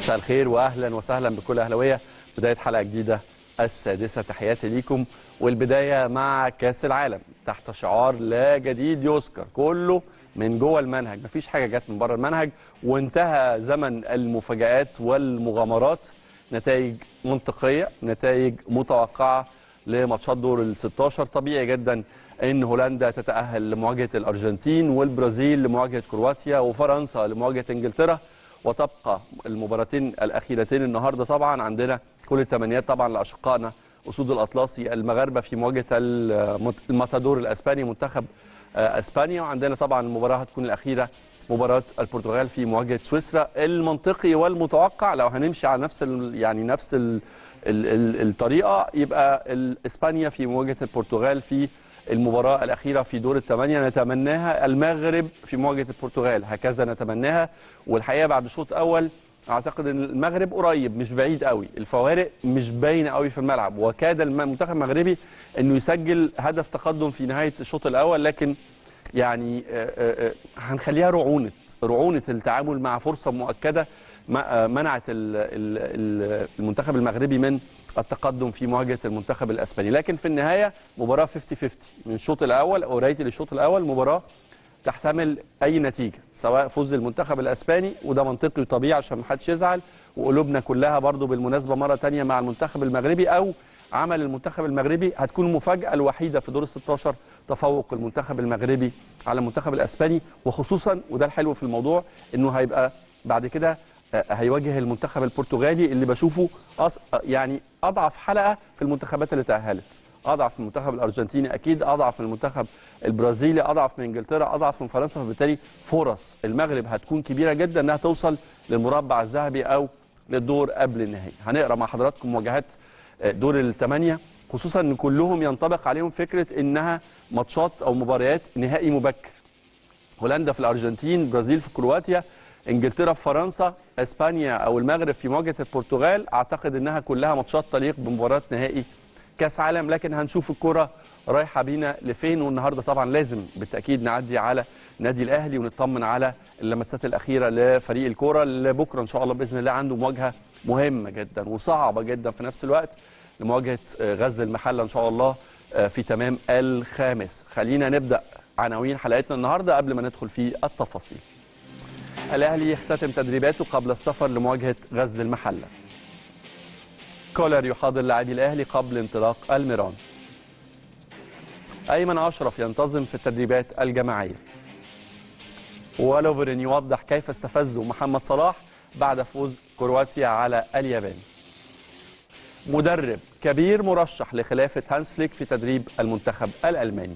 مساء الخير واهلا وسهلا بكل اهلاويه بدايه حلقه جديده السادسه تحياتي ليكم والبدايه مع كاس العالم تحت شعار لا جديد يذكر كله من جوه المنهج مفيش حاجه جت من بره المنهج وانتهى زمن المفاجآت والمغامرات نتائج منطقيه نتائج متوقعه لماتشات دور ال 16 طبيعي جدا ان هولندا تتاهل لمواجهه الارجنتين والبرازيل لمواجهه كرواتيا وفرنسا لمواجهه انجلترا وتبقى المباراتين الاخيرتين النهارده طبعا عندنا كل التمنيات طبعا لاشقائنا اسود الاطلسي المغاربه في مواجهه الماتادور الاسباني منتخب اسبانيا وعندنا طبعا المباراه هتكون الاخيره مباراه البرتغال في مواجهه سويسرا المنطقي والمتوقع لو هنمشي على نفس ال يعني نفس ال ال ال الطريقه يبقى اسبانيا في مواجهه البرتغال في المباراة الأخيرة في دور الثمانية نتمناها المغرب في مواجهة البرتغال هكذا نتمناها والحقيقة بعد شوط أول أعتقد أن المغرب قريب مش بعيد قوي الفوارق مش باينة قوي في الملعب وكاد المنتخب المغربي أنه يسجل هدف تقدم في نهاية الشوط الأول لكن يعني هنخليها رعونة رعونة التعامل مع فرصة مؤكدة منعت المنتخب المغربي من التقدم في مواجهه المنتخب الاسباني لكن في النهايه مباراه 50 50 من الشوط الاول او قرايتي للشوط الاول مباراه تحتمل اي نتيجه سواء فوز المنتخب الاسباني وده منطقي وطبيعي عشان ما حدش يزعل وقلوبنا كلها برضو بالمناسبه مره ثانيه مع المنتخب المغربي او عمل المنتخب المغربي هتكون المفاجاه الوحيده في دور ال 16 تفوق المنتخب المغربي على المنتخب الاسباني وخصوصا وده الحلو في الموضوع انه هيبقى بعد كده هيواجه المنتخب البرتغالي اللي بشوفه أص... يعني اضعف حلقه في المنتخبات اللي تاهلت اضعف من المنتخب الارجنتيني اكيد اضعف من المنتخب البرازيلي اضعف من انجلترا اضعف من فرنسا فبالتالي فرص المغرب هتكون كبيره جدا انها توصل للمربع الذهبي او للدور قبل النهائي هنقرا مع حضراتكم مواجهات دور الثمانيه خصوصا ان كلهم ينطبق عليهم فكره انها ماتشات او مباريات نهائي مبكر هولندا في الارجنتين برازيل في كرواتيا انجلترا في فرنسا اسبانيا او المغرب في مواجهه البرتغال اعتقد انها كلها ماتشات تليق بمباراه نهائي كاس عالم لكن هنشوف الكره رايحه بينا لفين والنهارده طبعا لازم بالتاكيد نعدي على نادي الاهلي ونطمن على اللمسات الاخيره لفريق الكوره اللي بكره ان شاء الله باذن الله عنده مواجهه مهمه جدا وصعبه جدا في نفس الوقت لمواجهه غزل المحله ان شاء الله في تمام الخامس خلينا نبدا عناوين حلقتنا النهارده قبل ما ندخل في التفاصيل الأهلي يختتم تدريباته قبل السفر لمواجهة غزل المحلة كولر يحاضر لاعبي الأهلي قبل انطلاق الميران أيمن أشرف ينتظم في التدريبات الجماعية ولوفرين يوضح كيف استفزوا محمد صلاح بعد فوز كرواتيا على اليابان مدرب كبير مرشح لخلافة هانس فليك في تدريب المنتخب الألماني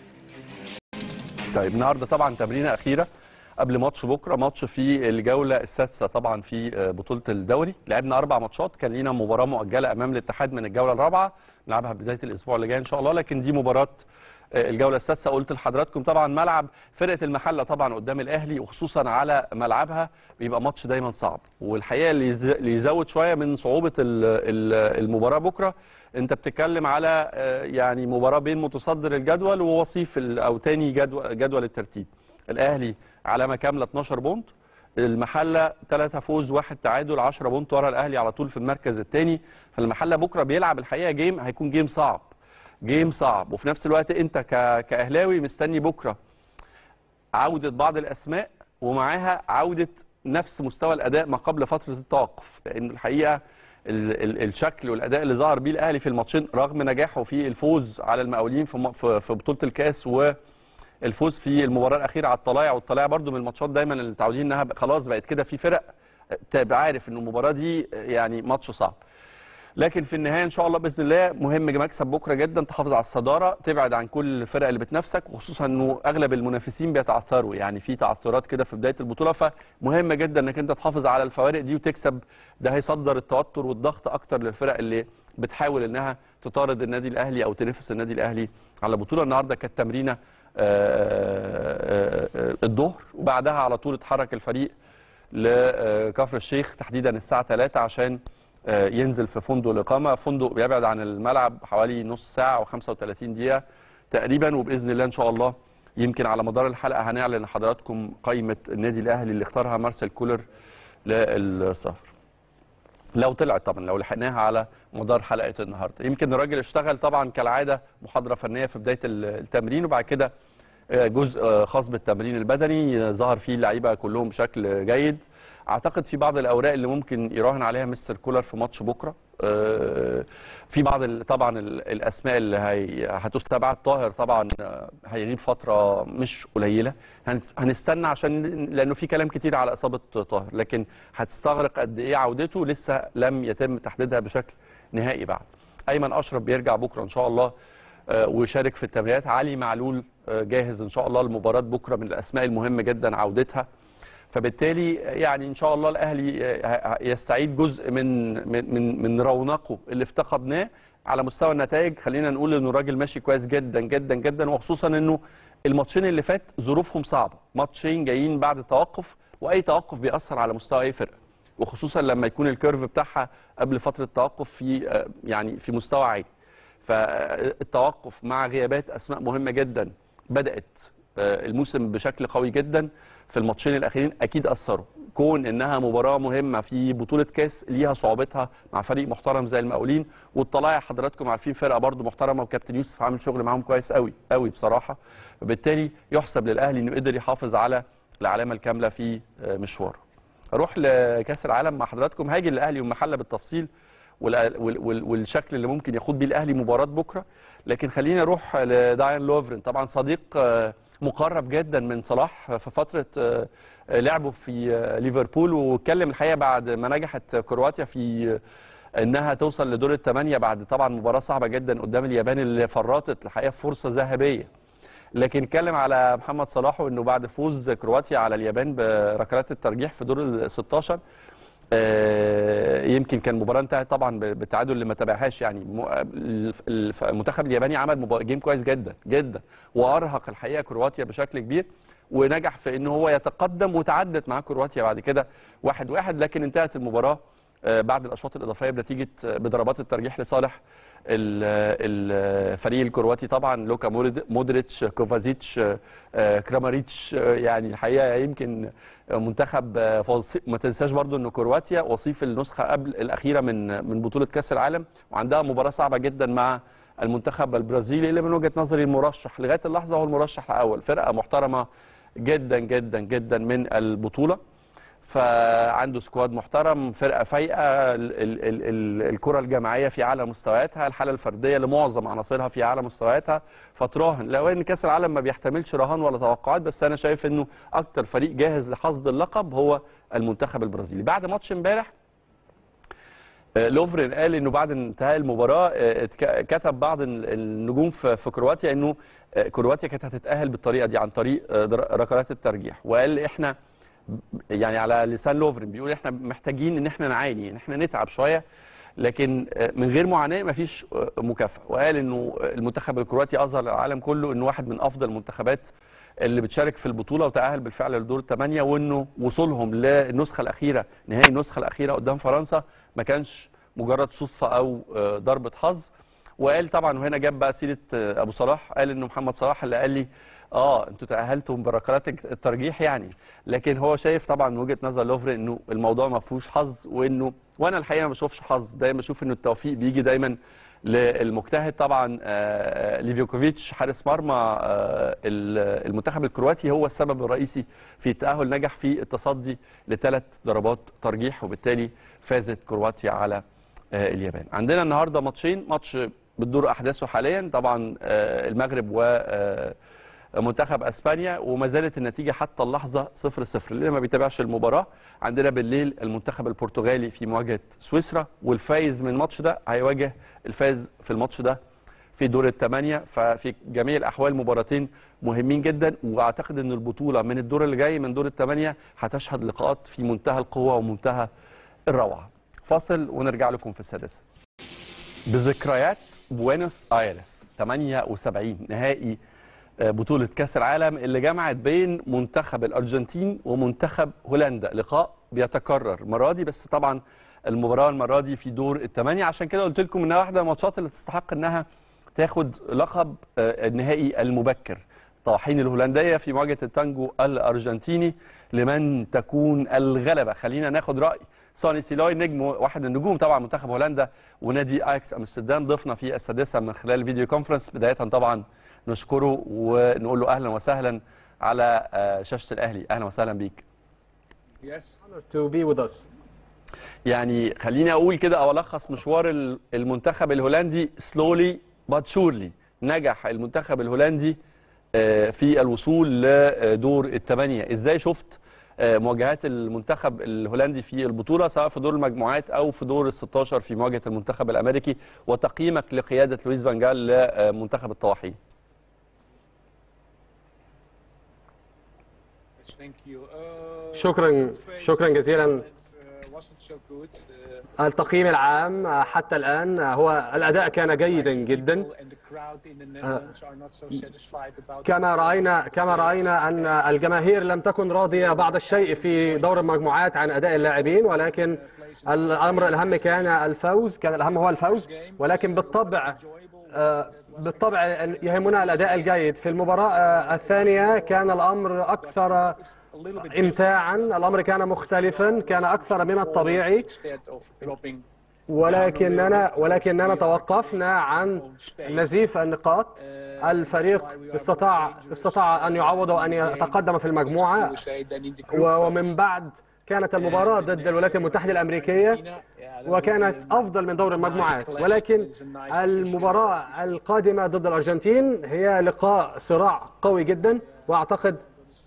طيب النهارده طبعا تمرينه أخيرة قبل ماتش بكره ماتش في الجوله السادسه طبعا في بطوله الدوري لعبنا اربع ماتشات كان لينا مباراه مؤجله امام الاتحاد من الجوله الرابعه نلعبها بدايه الاسبوع اللي جاي ان شاء الله لكن دي مباراه الجوله السادسه قلت لحضراتكم طبعا ملعب فرقه المحله طبعا قدام الاهلي وخصوصا على ملعبها بيبقى ماتش دايما صعب والحقيقه اللي يزود شويه من صعوبه المباراه بكره انت بتتكلم على يعني مباراه بين متصدر الجدول ووصيف او تاني جدول, جدول الترتيب الاهلي علامه كامله 12 بونت المحله 3 فوز واحد تعادل 10 بونت ورا الاهلي على طول في المركز الثاني فالمحله بكره بيلعب الحقيقه جيم هيكون جيم صعب جيم صعب وفي نفس الوقت انت كاهلاوي مستني بكره عوده بعض الاسماء ومعاها عوده نفس مستوى الاداء ما قبل فتره التوقف لان الحقيقه ال ال الشكل والاداء اللي ظهر بيه الاهلي في الماتشين رغم نجاحه في الفوز على المقاولين في في بطوله الكاس و الفوز في المباراه الاخيره على الطلايع والطلايع برده من الماتشات دايما اللي متعودين انها خلاص بقت كده في فرق تبقى عارف ان المباراه دي يعني ماتش صعب لكن في النهايه ان شاء الله باذن الله مهم مكسب بكره جدا تحافظ على الصداره تبعد عن كل الفرق اللي بتنافسك وخصوصا انه اغلب المنافسين بيتعثروا يعني في تعثرات كده في بدايه البطوله فمهم جدا انك انت تحافظ على الفوارق دي وتكسب ده هيصدر التوتر والضغط اكتر للفرق اللي بتحاول انها تطارد النادي الاهلي او تنافس النادي الاهلي على بطوله النهارده كانت تمرينه الظهر وبعدها على طول اتحرك الفريق لكفر الشيخ تحديدا الساعه 3 عشان ينزل في فندق الاقامه فندق بيبعد عن الملعب حوالي نص ساعه و35 دقيقه تقريبا وباذن الله ان شاء الله يمكن على مدار الحلقه هنعلن لحضراتكم قائمه النادي الاهلي اللي اختارها مارسيل كولر للسفر لو طلعت طبعا لو لحقناها على مدار حلقه النهارده يمكن الراجل اشتغل طبعا كالعاده محاضره فنيه في بدايه التمرين وبعد كده جزء خاص بالتمرين البدني ظهر فيه اللعيبه كلهم بشكل جيد اعتقد في بعض الاوراق اللي ممكن يراهن عليها مستر كولر في ماتش بكره في بعض طبعا الاسماء اللي هي هتستبعد طاهر طبعا هيغيب فتره مش قليله هنستنى عشان لانه في كلام كتير على اصابه طاهر لكن هتستغرق قد ايه عودته لسه لم يتم تحديدها بشكل نهائي بعد ايمن اشرف بيرجع بكره ان شاء الله ويشارك في التمرينات علي معلول جاهز ان شاء الله لمباراه بكره من الاسماء المهمه جدا عودتها فبالتالي يعني ان شاء الله الاهلي يستعيد جزء من من من رونقه اللي افتقدناه على مستوى النتائج خلينا نقول انه الراجل ماشي كويس جدا جدا جدا وخصوصا انه الماتشين اللي فات ظروفهم صعبه ماتشين جايين بعد توقف واي توقف بيأثر على مستوى اي فرقه وخصوصا لما يكون الكيرف بتاعها قبل فتره التوقف في يعني في مستوى عالي فالتوقف مع غيابات اسماء مهمه جدا بدات الموسم بشكل قوي جدا في الماتشين الاخيرين اكيد اثروا كون انها مباراه مهمه في بطوله كاس ليها صعوبتها مع فريق محترم زي المقاولين والطلايع حضراتكم عارفين فرقه برضو محترمه وكابتن يوسف عامل شغل معاهم كويس قوي قوي بصراحه وبالتالي يحسب للاهلي انه قدر يحافظ على العلامه الكامله في مشواره اروح لكاس العالم مع حضراتكم هاجي للاهلي والمحله بالتفصيل والشكل اللي ممكن يخوض بيه الاهلي مباراه بكره لكن خلينا نروح لداين لوفرين طبعا صديق مقرب جدا من صلاح في فتره لعبه في ليفربول واتكلم الحقيقه بعد ما نجحت كرواتيا في انها توصل لدور الثمانيه بعد طبعا مباراه صعبه جدا قدام اليابان اللي فرطت الحقيقه فرصه ذهبيه لكن اتكلم على محمد صلاح وانه بعد فوز كرواتيا على اليابان بركلات الترجيح في دور ال 16 يمكن كان المباراه انتهت طبعا بالتعادل اللي ما تابعهاش يعني المنتخب الياباني عمل جيم كويس جدا جدا وارهق الحقيقه كرواتيا بشكل كبير ونجح في ان هو يتقدم وتعدت مع كرواتيا بعد كده واحد واحد لكن انتهت المباراه بعد الاشواط الاضافيه بنتيجه بضربات الترجيح لصالح الفريق الكرواتي طبعا لوكا مودريتش كوفازيتش كراماريتش يعني الحقيقه يمكن منتخب ما تنساش برضو ان كرواتيا وصيف النسخه قبل الاخيره من من بطوله كاس العالم وعندها مباراه صعبه جدا مع المنتخب البرازيلي اللي من وجهه نظري المرشح لغايه اللحظه هو المرشح الاول فرقه محترمه جدا جدا جدا من البطوله فعنده سكواد محترم فرقه فايقه الكره الجماعيه في اعلى مستوياتها الحاله الفرديه لمعظم عناصرها في اعلى مستوياتها فتراهن لو ان كاس العالم ما بيحتملش رهان ولا توقعات بس انا شايف انه اكتر فريق جاهز لحصد اللقب هو المنتخب البرازيلي بعد ماتش امبارح لوفرين قال انه بعد انتهاء المباراه كتب بعض النجوم في كرواتيا انه كرواتيا كانت هتتاهل بالطريقه دي عن طريق ركلات الترجيح وقال احنا يعني على لسان لوفرين بيقول احنا محتاجين ان احنا نعاني ان احنا نتعب شويه لكن من غير معاناه مفيش مكافاه وقال انه المنتخب الكرواتي اظهر للعالم كله انه واحد من افضل المنتخبات اللي بتشارك في البطوله وتاهل بالفعل لدور الثمانيه وانه وصولهم للنسخه الاخيره نهائي النسخه الاخيره قدام فرنسا ما كانش مجرد صدفه او ضربه حظ وقال طبعا وهنا جاب بقى سيره ابو صلاح قال انه محمد صلاح اللي قال لي اه انتوا تاهلتم بركلات الترجيح يعني لكن هو شايف طبعا من وجهه نظر لوفري انه الموضوع ما فيهوش حظ وانه وانا الحقيقه ما بشوفش حظ دايما بشوف انه التوفيق بيجي دايما للمجتهد طبعا آه ليفيوكوفيتش حارس مرمى آه المنتخب الكرواتي هو السبب الرئيسي في التاهل نجح في التصدي لثلاث ضربات ترجيح وبالتالي فازت كرواتيا على آه اليابان عندنا النهارده ماتشين ماتش بتدور احداثه حاليا طبعا المغرب و منتخب اسبانيا وما زالت النتيجه حتى اللحظه 0 0 اللي ما بيتابعش المباراه عندنا بالليل المنتخب البرتغالي في مواجهه سويسرا والفايز من الماتش ده هيواجه الفايز في الماتش ده في دور الثمانيه ففي جميع الاحوال مباراتين مهمين جدا واعتقد ان البطوله من الدور اللي جاي من دور الثمانيه هتشهد لقاءات في منتهى القوه ومنتهى الروعه فاصل ونرجع لكم في السادسه بذكريات بوينوس ايرس 78 نهائي بطولة كأس العالم اللي جمعت بين منتخب الأرجنتين ومنتخب هولندا لقاء بيتكرر المرة دي بس طبعا المباراة المرة دي في دور الثمانية عشان كده قلت لكم إنها واحدة من الماتشات اللي تستحق إنها تاخد لقب النهائي المبكر طواحين الهولندية في مواجهة التانجو الأرجنتيني لمن تكون الغلبة خلينا ناخد رأي سوني سيلوي نجم واحد من نجوم طبعا منتخب هولندا ونادي اياكس امستردام ضيفنا في السادسه من خلال الفيديو كونفرنس بدايه طبعا نشكره ونقول له اهلا وسهلا على آه، شاشه الاهلي اهلا وسهلا بيك Yes. honor to be with us. يعني خليني اقول كده او الخص مشوار ال- المنتخب الهولندي سلولي بات شورلي نجح المنتخب الهولندي آه، في الوصول لدور الثمانيه ازاي شفت آه، مواجهات المنتخب الهولندي في البطوله سواء في دور المجموعات او في دور ال 16 في مواجهه المنتخب الامريكي وتقييمك لقياده لويس فانجال لمنتخب الطواحين Yes, thank you. Uh, شكراً- first, شكراً جزيلاً. uh, wasn't so good. Uh, التقييم العام حتى الآن هو الأداء كان جيدا جدا people and the crowd in the Netherlands are not so satisfied about كما the رأينا كما رأينا أن الجماهير لم تكن راضية بعض الشيء في دور المجموعات عن أداء اللاعبين ولكن الأمر الأهم كان الفوز كان الأهم هو الفوز ولكن بالطبع آه، بالطبع أن يهمنا الأداء الجيد في المباراة آه، الثانية كان الأمر أكثر a little bit امتاعا الأمر كان مختلفا كان أكثر من الطبيعي instead of dropping ولكننا ولكننا توقفنا عن نزيف النقاط الفريق استطاع استطاع ان يعوض وان يتقدم في المجموعه USA then in the group و- ومن بعد كانت المباراه ضد الولايات المتحده الامريكيه وكانت افضل من دور المجموعات ولكن المباراه القادمه ضد الارجنتين هي لقاء صراع قوي جدا واعتقد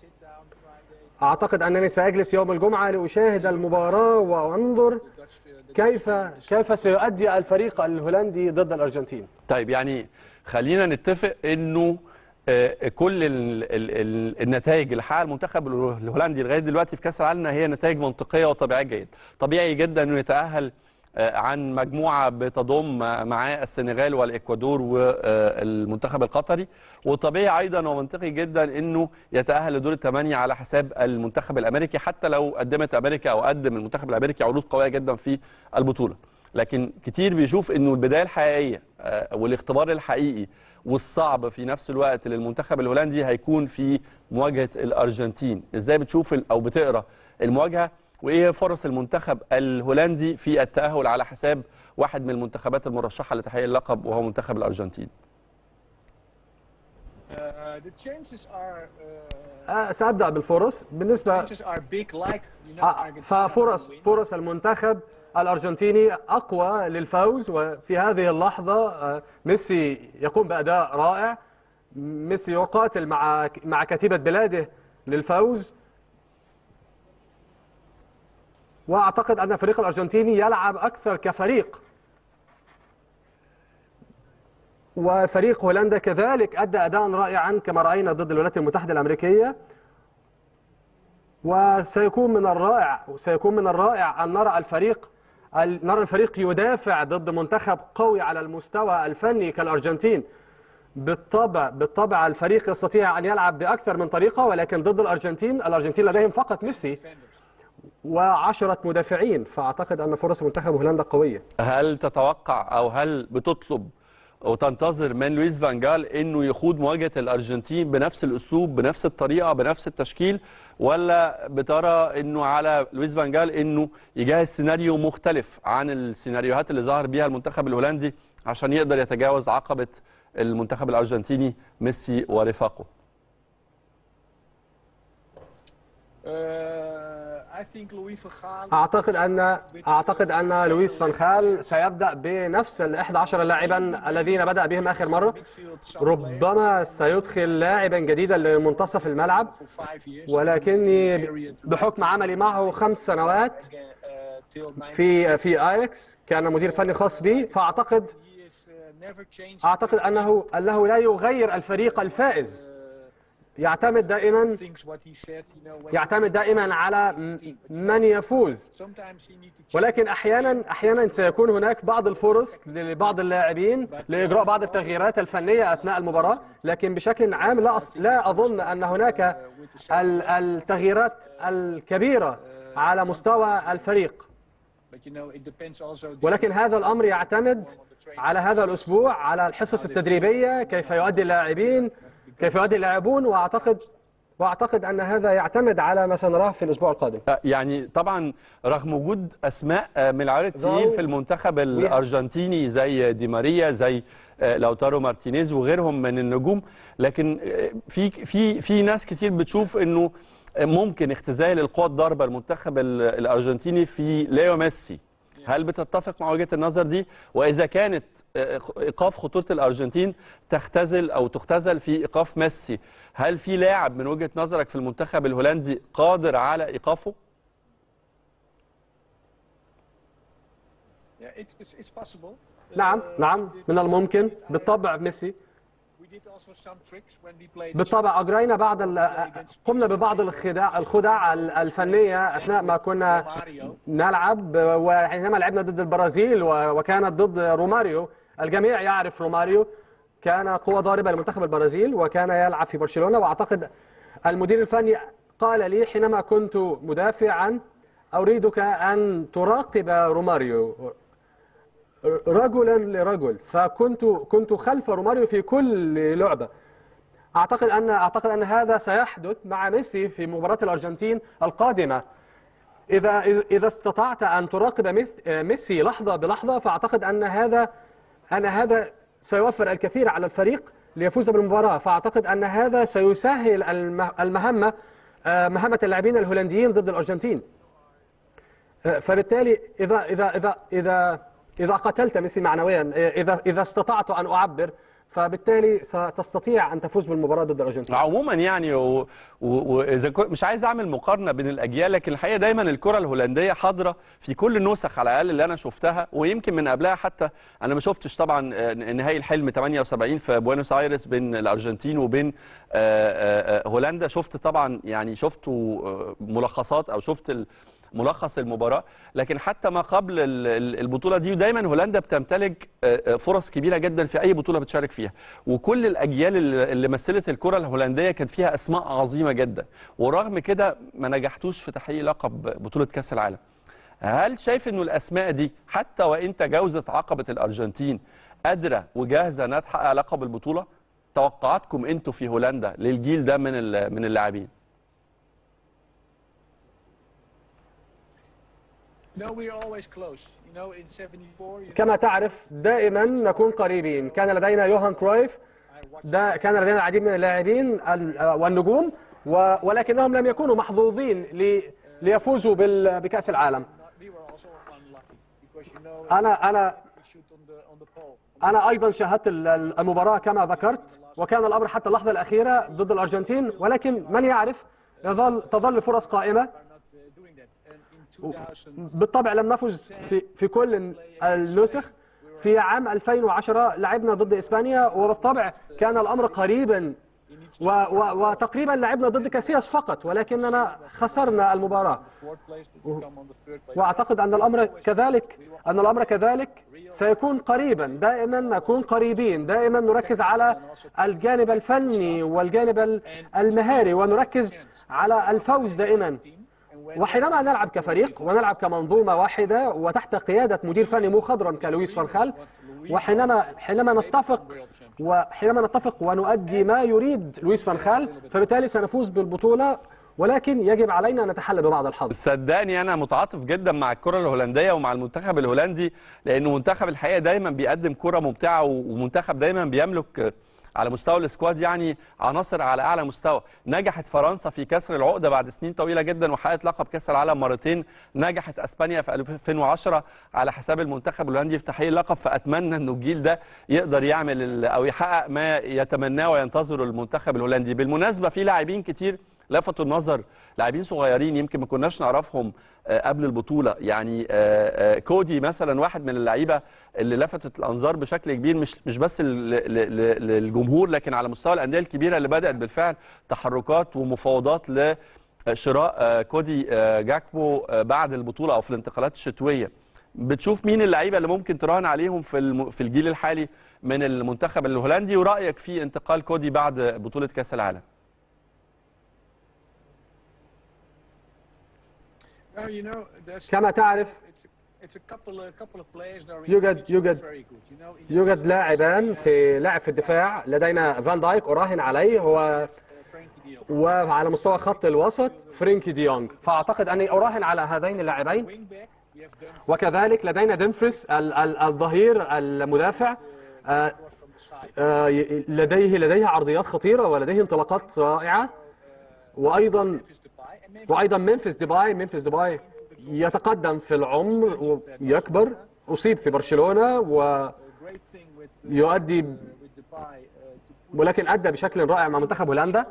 اعتقد انني ساجلس يوم الجمعه لاشاهد المباراه وانظر كيف كيف سيؤدي الفريق الهولندي ضد الارجنتين طيب يعني خلينا نتفق انه آه، كل ال ال ال النتائج اللي حققها المنتخب الهولندي لغايه دلوقتي في كاس العالم هي نتائج منطقيه وطبيعيه جدا طبيعي جدا انه يتاهل آه، عن مجموعه بتضم معاه السنغال والاكوادور والمنتخب القطري وطبيعي ايضا ومنطقي جدا انه يتاهل لدور الثمانيه على حساب المنتخب الامريكي حتى لو قدمت امريكا او قدم المنتخب الامريكي عروض قويه جدا في البطوله لكن كتير بيشوف انه البدايه الحقيقيه آه، والاختبار الحقيقي والصعب في نفس الوقت للمنتخب الهولندي هيكون في مواجهه الارجنتين ازاي بتشوف ال- او بتقرا المواجهه وايه هي فرص المنتخب الهولندي في التاهل على حساب واحد من المنتخبات المرشحه لتحقيق اللقب وهو منتخب الارجنتين Uh, the chances are uh, آه، سابدا بالفرص بالنسبه chances are big like you know آه، Argentina ففرص will win. فرص المنتخب الارجنتيني اقوى للفوز وفي هذه اللحظه آه، ميسي يقوم باداء رائع ميسي يقاتل مع مع كتيبه بلاده للفوز واعتقد ان الفريق الارجنتيني يلعب اكثر كفريق وفريق هولندا كذلك ادى اداء رائعا كما راينا ضد الولايات المتحده الامريكيه وسيكون من الرائع سيكون من الرائع ان نرى الفريق ال- نرى الفريق يدافع ضد منتخب قوي على المستوى الفني كالارجنتين بالطبع بالطبع الفريق يستطيع ان يلعب باكثر من طريقه ولكن ضد الارجنتين الارجنتين لديهم فقط ميسي وعشرة مدافعين فاعتقد ان فرص منتخب هولندا قويه هل تتوقع او هل بتطلب وتنتظر من لويس فانجال انه يخوض مواجهه الارجنتين بنفس الاسلوب بنفس الطريقه بنفس التشكيل ولا بترى انه على لويس فانجال انه يجهز سيناريو مختلف عن السيناريوهات اللي ظهر بيها المنتخب الهولندي عشان يقدر يتجاوز عقبه المنتخب الارجنتيني ميسي ورفاقه Uh, I think Louis van Gaal اعتقد ان اعتقد ان لويس فان خال سيبدا بنفس ال 11 لاعبا الذين بدا بهم اخر مره midfield some ربما سيدخل لاعبا جديدا لمنتصف الملعب for five years ولكني بحكم عملي معه خمس سنوات uh, till 90 في في اياكس كان مدير فني خاص بي فاعتقد he is uh, never changed اعتقد انه انه لا يغير الفريق الفائز يعتمد دائما things what he said you know when يعتمد دائما على م- من يفوز sometimes you need to change ولكن احيانا احيانا سيكون هناك بعض الفرص لبعض اللاعبين لاجراء بعض التغييرات الفنيه اثناء المباراه لكن بشكل عام لا أص- لا اظن ان هناك ال- التغييرات الكبيره على مستوى الفريق but you know it depends also ولكن هذا الامر يعتمد على هذا الاسبوع على الحصص التدريبيه كيف يؤدي اللاعبين كيف يؤدي اللاعبون واعتقد واعتقد ان هذا يعتمد على ما سنراه في الاسبوع القادم آه، يعني طبعا رغم وجود اسماء آه، من العيار التقيل زاو. في المنتخب الارجنتيني زي دي ماريا زي آه، لوتارو مارتينيز وغيرهم من النجوم لكن آه، في في في ناس كتير بتشوف انه ممكن اختزال القوى الضاربه المنتخب ال- الارجنتيني في ليو ميسي هل بتتفق مع وجهه النظر دي واذا كانت آه، ايقاف خطوره الارجنتين تختزل او تختزل في ايقاف ميسي هل في لاعب من وجهه نظرك في المنتخب الهولندي قادر على ايقافه Yeah, it's, it's, it's possible. نعم Uh, نعم we did- من الممكن بالطبع ميسي we did also some tricks when we played بالطبع اجرينا بعض ال- قمنا ببعض الخداع الخدع ال- الفنيه اثناء ما كنا Mario. نلعب وحينما لعبنا ضد البرازيل و- وكانت ضد روماريو الجميع يعرف روماريو كان قوة ضاربة لمنتخب البرازيل وكان يلعب في برشلونة واعتقد المدير الفني قال لي حينما كنت مدافعا اريدك ان تراقب روماريو رجلا لرجل فكنت كنت خلف روماريو في كل لعبه اعتقد ان اعتقد ان هذا سيحدث مع ميسي في مباراه الارجنتين القادمه اذا اذا استطعت ان تراقب مث- ميسي لحظه بلحظه فاعتقد ان هذا ان هذا سيوفر الكثير على الفريق ليفوز بالمباراه فاعتقد ان هذا سيسهل الم- المهمه آه، مهمه اللاعبين الهولنديين ضد الارجنتين آه، فبالتالي اذا اذا اذا اذا اذا قتلت ميسي معنويا آه، اذا اذا استطعت ان اعبر فبالتالي ستستطيع ان تفوز بالمباراه ضد الارجنتين عموما يعني و- و- واذا كنت مش عايز اعمل مقارنه بين الاجيال لكن الحقيقه دايما الكره الهولنديه حاضره في كل النسخ على الاقل اللي انا شفتها ويمكن من قبلها حتى انا ما شفتش طبعا آه، نهائي الحلم 78 في بوينوس ايرس بين الارجنتين وبين آه، آه، آه، هولندا شفت طبعا يعني شفت آه، ملخصات او شفت ال- ملخص المباراه لكن حتى ما قبل ال- ال- البطوله دي دايما هولندا بتمتلك آه، آه، فرص كبيره جدا في اي بطوله بتشارك فيها وكل الاجيال اللي اللي مثلت الكره الهولنديه كان فيها اسماء عظيمه جدا ورغم كده ما نجحتوش في تحقيق لقب بطوله كاس العالم هل شايف انه الاسماء دي حتى وان تجاوزت عقبه الارجنتين قادره وجاهزه انها تحقق لقب البطوله توقعاتكم انتوا في هولندا للجيل ده من ال- من اللاعبين No, we are always close. You know, in 74, you كما تعرف دائما نكون قريبين كان لدينا يوهان كرويف I watched ده كان لدينا العديد من اللاعبين ال- والنجوم و- ولكنهم لم يكونوا محظوظين لي- ليفوزوا بال- بكأس العالم we were also unlucky because you know أنا أنا we shoot on the on the pole. أنا أيضا شاهدت ال- ال- المباراة كما ذكرت وكان الأمر حتى اللحظة الأخيرة ضد الأرجنتين ولكن من يعرف يظل تظل الفرص قائمة We're not uh, doing that. And in 2000, بالطبع لم نفز في في كل النسخ في عام 2010 لعبنا ضد اسبانيا وبالطبع كان الامر قريبا و و وتقريبا لعبنا ضد كاسياس فقط ولكننا خسرنا المباراه fourth place to come on the third place. واعتقد ان الامر كذلك ان الامر كذلك سيكون قريبا دائما نكون قريبين دائما نركز على الجانب الفني والجانب ال- المهاري ونركز على الفوز دائما وحينما نلعب كفريق ونلعب كمنظومة واحدة وتحت قيادة مدير فني مخضرم كلويس فان خال وحينما حينما نتفق وحينما نتفق ونؤدي ما يريد لويس فان خال فبالتالي سنفوز بالبطولة ولكن يجب علينا أن نتحلى ببعض الحظ صدقني انا متعاطف جدا مع الكره الهولنديه ومع المنتخب الهولندي لانه منتخب الحقيقه دايما بيقدم كره ممتعه ومنتخب دايما بيملك على مستوى السكواد يعني عناصر على اعلى مستوى نجحت فرنسا في كسر العقده بعد سنين طويله جدا وحققت لقب كاس العالم مرتين نجحت اسبانيا في 2010 على حساب المنتخب الهولندي في تحقيق اللقب فاتمنى انه الجيل ده يقدر يعمل ال- او يحقق ما يتمناه وينتظره المنتخب الهولندي بالمناسبه في لاعبين كتير لفتوا النظر لاعبين صغيرين يمكن ما كناش نعرفهم آه، قبل البطوله يعني آه، آه، كودي مثلا واحد من اللعيبه اللي لفتت الانظار بشكل كبير مش مش بس ل- ل- ل- للجمهور لكن على مستوى الانديه الكبيره اللي بدات بالفعل تحركات ومفاوضات لشراء آه، كودي آه، جاكبو آه، بعد البطوله او في الانتقالات الشتويه بتشوف مين اللعيبه اللي ممكن تراهن عليهم في الم- في الجيل الحالي من المنتخب الهولندي ورايك في انتقال كودي بعد بطوله كاس العالم Well, you know, there's كما تعرف it's a, it's a couple a couple of players that are يوجد- individually يوجد- very good. You know, in يوجد لاعبان في لاعب في الدفاع لدينا فان دايك أراهن عليه هو Frankie de Jong. وعلى مستوى خط الوسط فرينكي دي يونغ فاعتقد اني اراهن على هذين اللاعبين Wing back, we have done وكذلك لدينا ديمفريس ال- ال- الظهير المدافع آه، cross from the side. آه، ي- لديه لديه عرضيات خطيره ولديه انطلاقات رائعه وايضا Memphis Depay and maybe وايضا ممفيس ديباي ممفيس ديباي يتقدم في العمر ويكبر اصيب في برشلونه a great thing with ويؤدي with Depay uh, to put ولكن ادى بشكل رائع مع منتخب هولندا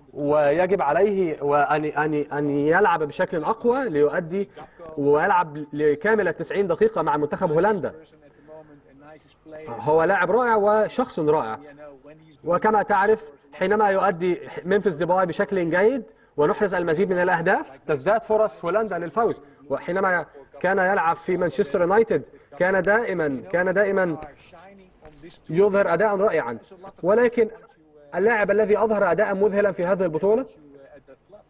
ويجب عليه وان ان ان يلعب بشكل اقوى ليؤدي ويلعب لكامل 90 دقيقه مع منتخب هولندا person at the moment, a nicest player. هو لاعب رائع وشخص رائع You know, when he's وكما تعرف حينما يؤدي ممفيس ديباي بشكل جيد ونحرز المزيد من الاهداف تزداد فرص هولندا للفوز وحينما كان يلعب في مانشستر يونايتد كان دائما كان دائما shining on this tour يظهر اداء رائعا ولكن اللاعب الذي اظهر اداء مذهلا في هذه البطوله uh, at that club.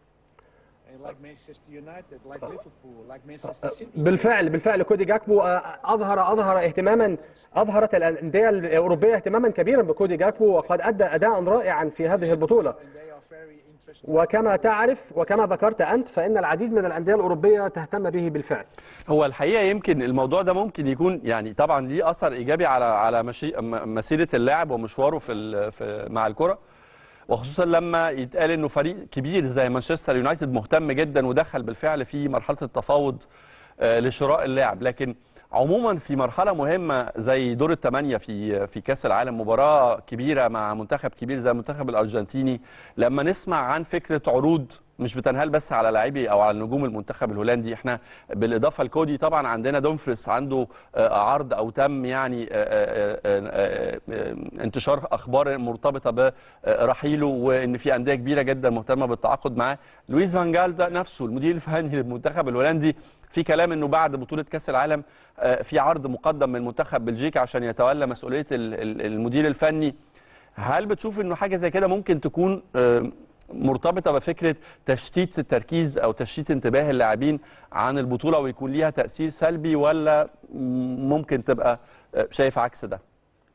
And like Manchester United, like Liverpool, like Manchester City. بالفعل بالفعل كودي جاكبو آه، اظهر اظهر اهتماما اظهرت الانديه الاوروبيه اهتماما كبيرا بكودي جاكبو وقد ادى اداء رائعا في هذه البطوله And they are very interested. وكما تعرف وكما ذكرت انت فان العديد من الانديه الاوروبيه تهتم به بالفعل هو الحقيقه يمكن الموضوع ده ممكن يكون يعني طبعا ليه اثر ايجابي على على مشي م- مسيره اللاعب ومشواره في, ال- في مع الكره وخصوصا لما يتقال انه فريق كبير زي مانشستر يونايتد مهتم جدا ودخل بالفعل في مرحله التفاوض آه، لشراء اللاعب لكن عموما في مرحله مهمه زي دور الثمانيه في في كاس العالم مباراه كبيره مع منتخب كبير زي المنتخب الارجنتيني لما نسمع عن فكره عروض مش بتنهال بس على لاعبي او على نجوم المنتخب الهولندي احنا بالاضافه لكودي طبعا عندنا دومفريس عنده آه، عرض او تم يعني آه، آه، آه، آه، انتشار اخبار مرتبطه برحيله وان في انديه كبيره جدا مهتمه بالتعاقد معاه لويس فانجال ده نفسه المدير الفني للمنتخب الهولندي في كلام انه بعد بطوله كاس العالم آه، في عرض مقدم من منتخب بلجيكا عشان يتولى مسؤوليه ال- ال- المدير الفني هل بتشوف انه حاجه زي كده ممكن تكون آه، مرتبطه بفكره تشتيت التركيز او تشتيت انتباه اللاعبين عن البطوله ويكون ليها تاثير سلبي ولا ممكن تبقى آه، شايف عكس ده؟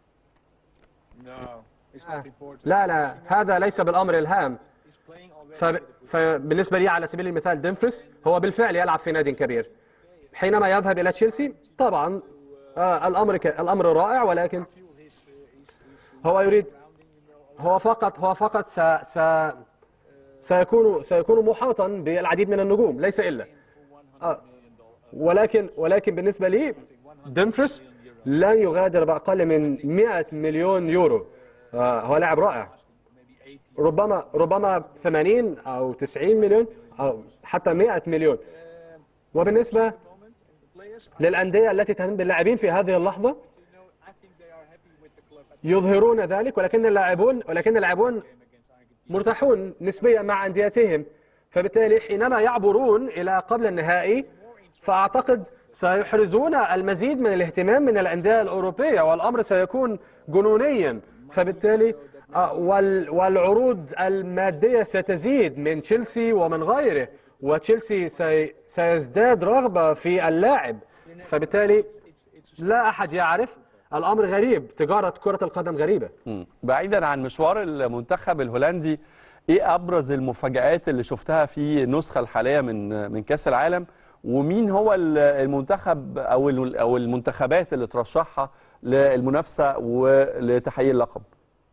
No, it's not important. لا لا هذا ليس بالامر الهام He's playing already. فب... فبالنسبه لي على سبيل المثال ديمفريس هو بالفعل يلعب في نادي كبير حينما يذهب الى تشيلسي طبعا آه الامر ك... الامر رائع ولكن هو يريد هو فقط هو فقط س... س... سيكون سيكون محاطا بالعديد من النجوم ليس الا آه ولكن ولكن بالنسبه لي ديمفريس لن يغادر باقل من 100 مليون يورو آه هو لاعب رائع ربما ربما 80 او 90 مليون او حتى 100 مليون وبالنسبه للانديه التي تهتم باللاعبين في هذه اللحظه I think they are happy with the club. I يظهرون ذلك ولكن اللاعبون ولكن اللاعبون مرتاحون نسبيا مع انديتهم فبالتالي حينما يعبرون الى قبل النهائي فاعتقد سيحرزون المزيد من الاهتمام من الانديه الاوروبيه والامر سيكون جنونيا فبالتالي آه، وال- والعروض الماديه ستزيد من تشيلسي ومن غيره وتشيلسي سي- سيزداد رغبه في اللاعب فبالتالي لا احد يعرف الامر غريب تجاره كره القدم غريبه مم. بعيدا عن مشوار المنتخب الهولندي ايه ابرز المفاجآت اللي شفتها في النسخه الحاليه من من كاس العالم ومين هو ال- المنتخب او ال- او المنتخبات اللي ترشحها للمنافسه ولتحقيق اللقب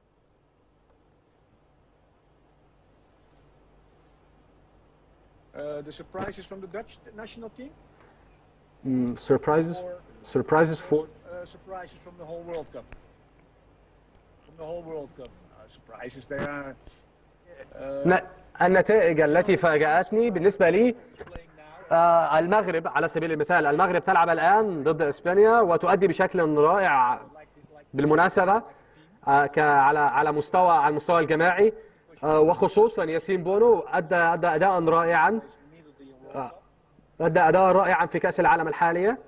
Uh, the surprises from the Dutch national team surprises or surprises for uh, surprises from the whole World Cup? From the whole World Cup. Uh, surprises they are. Uh, ن- النتائج التي فاجأتني بالنسبة لي playing now. آه، المغرب على سبيل المثال المغرب تلعب الآن ضد إسبانيا وتؤدي بشكل رائع بالمناسبة آه، ك- على على مستوى على المستوى الجماعي آه، وخصوصا ياسين بونو أدى أدى أداء رائعا آه، أدى أداء رائعا في كأس العالم الحالية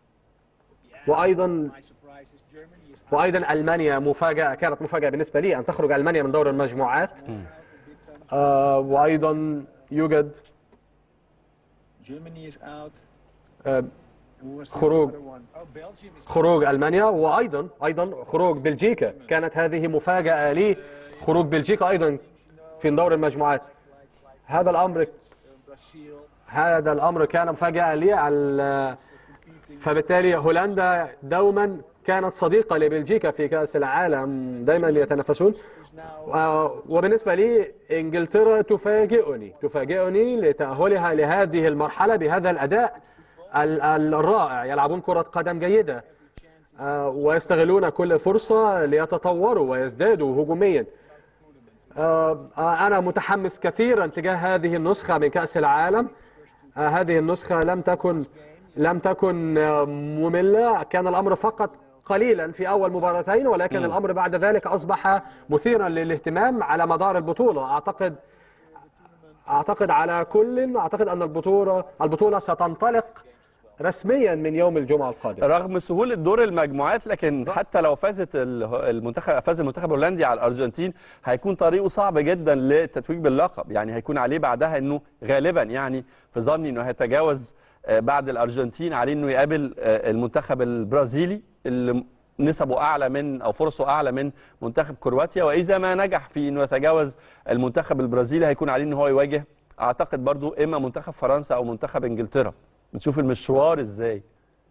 وأيضا My surprise is Germany is وايضا المانيا مفاجاه كانت مفاجاه بالنسبه لي ان تخرج المانيا من دور المجموعات آه وايضا يوجد Germany is out. آه Who was the خروج. other one? Oh, Belgium is خروج المانيا وايضا ايضا خروج بلجيكا كانت هذه مفاجاه لي خروج بلجيكا ايضا في دور المجموعات هذا الامر Brazil هذا الامر كان مفاجاه لي ال- فبالتالي هولندا دوما كانت صديقه لبلجيكا في كاس العالم دائما يتنافسون is now آه، وبالنسبه لي انجلترا تفاجئني تفاجئني لتاهلها لهذه المرحله بهذا الاداء ال- ال- الرائع يلعبون كره قدم جيده آه، ويستغلون كل فرصه ليتطوروا ويزدادوا هجوميا آه، آه، أنا متحمس كثيرا تجاه هذه النسخة من كأس العالم آه، هذه النسخة لم تكن لم تكن آه، مملة كان الأمر فقط قليلا في أول مباراتين ولكن الأمر بعد ذلك أصبح مثيرا للاهتمام على مدار البطولة أعتقد أعتقد على كل أعتقد أن البطولة البطولة ستنطلق رسميا من يوم الجمعة القادم رغم سهوله دور المجموعات لكن حتى لو فازت ال- المنتخب فاز المنتخب الهولندي على الارجنتين هيكون طريقه صعب جدا للتتويج باللقب يعني هيكون عليه بعدها انه غالبا يعني في ظني انه هيتجاوز آه، بعد الارجنتين عليه انه يقابل آه، المنتخب البرازيلي اللي نسبه اعلى من او فرصه اعلى من منتخب كرواتيا واذا ما نجح في انه يتجاوز المنتخب البرازيلي هيكون عليه ان هو يواجه اعتقد برضو اما منتخب فرنسا او منتخب انجلترا بتشوف المشوار ازاي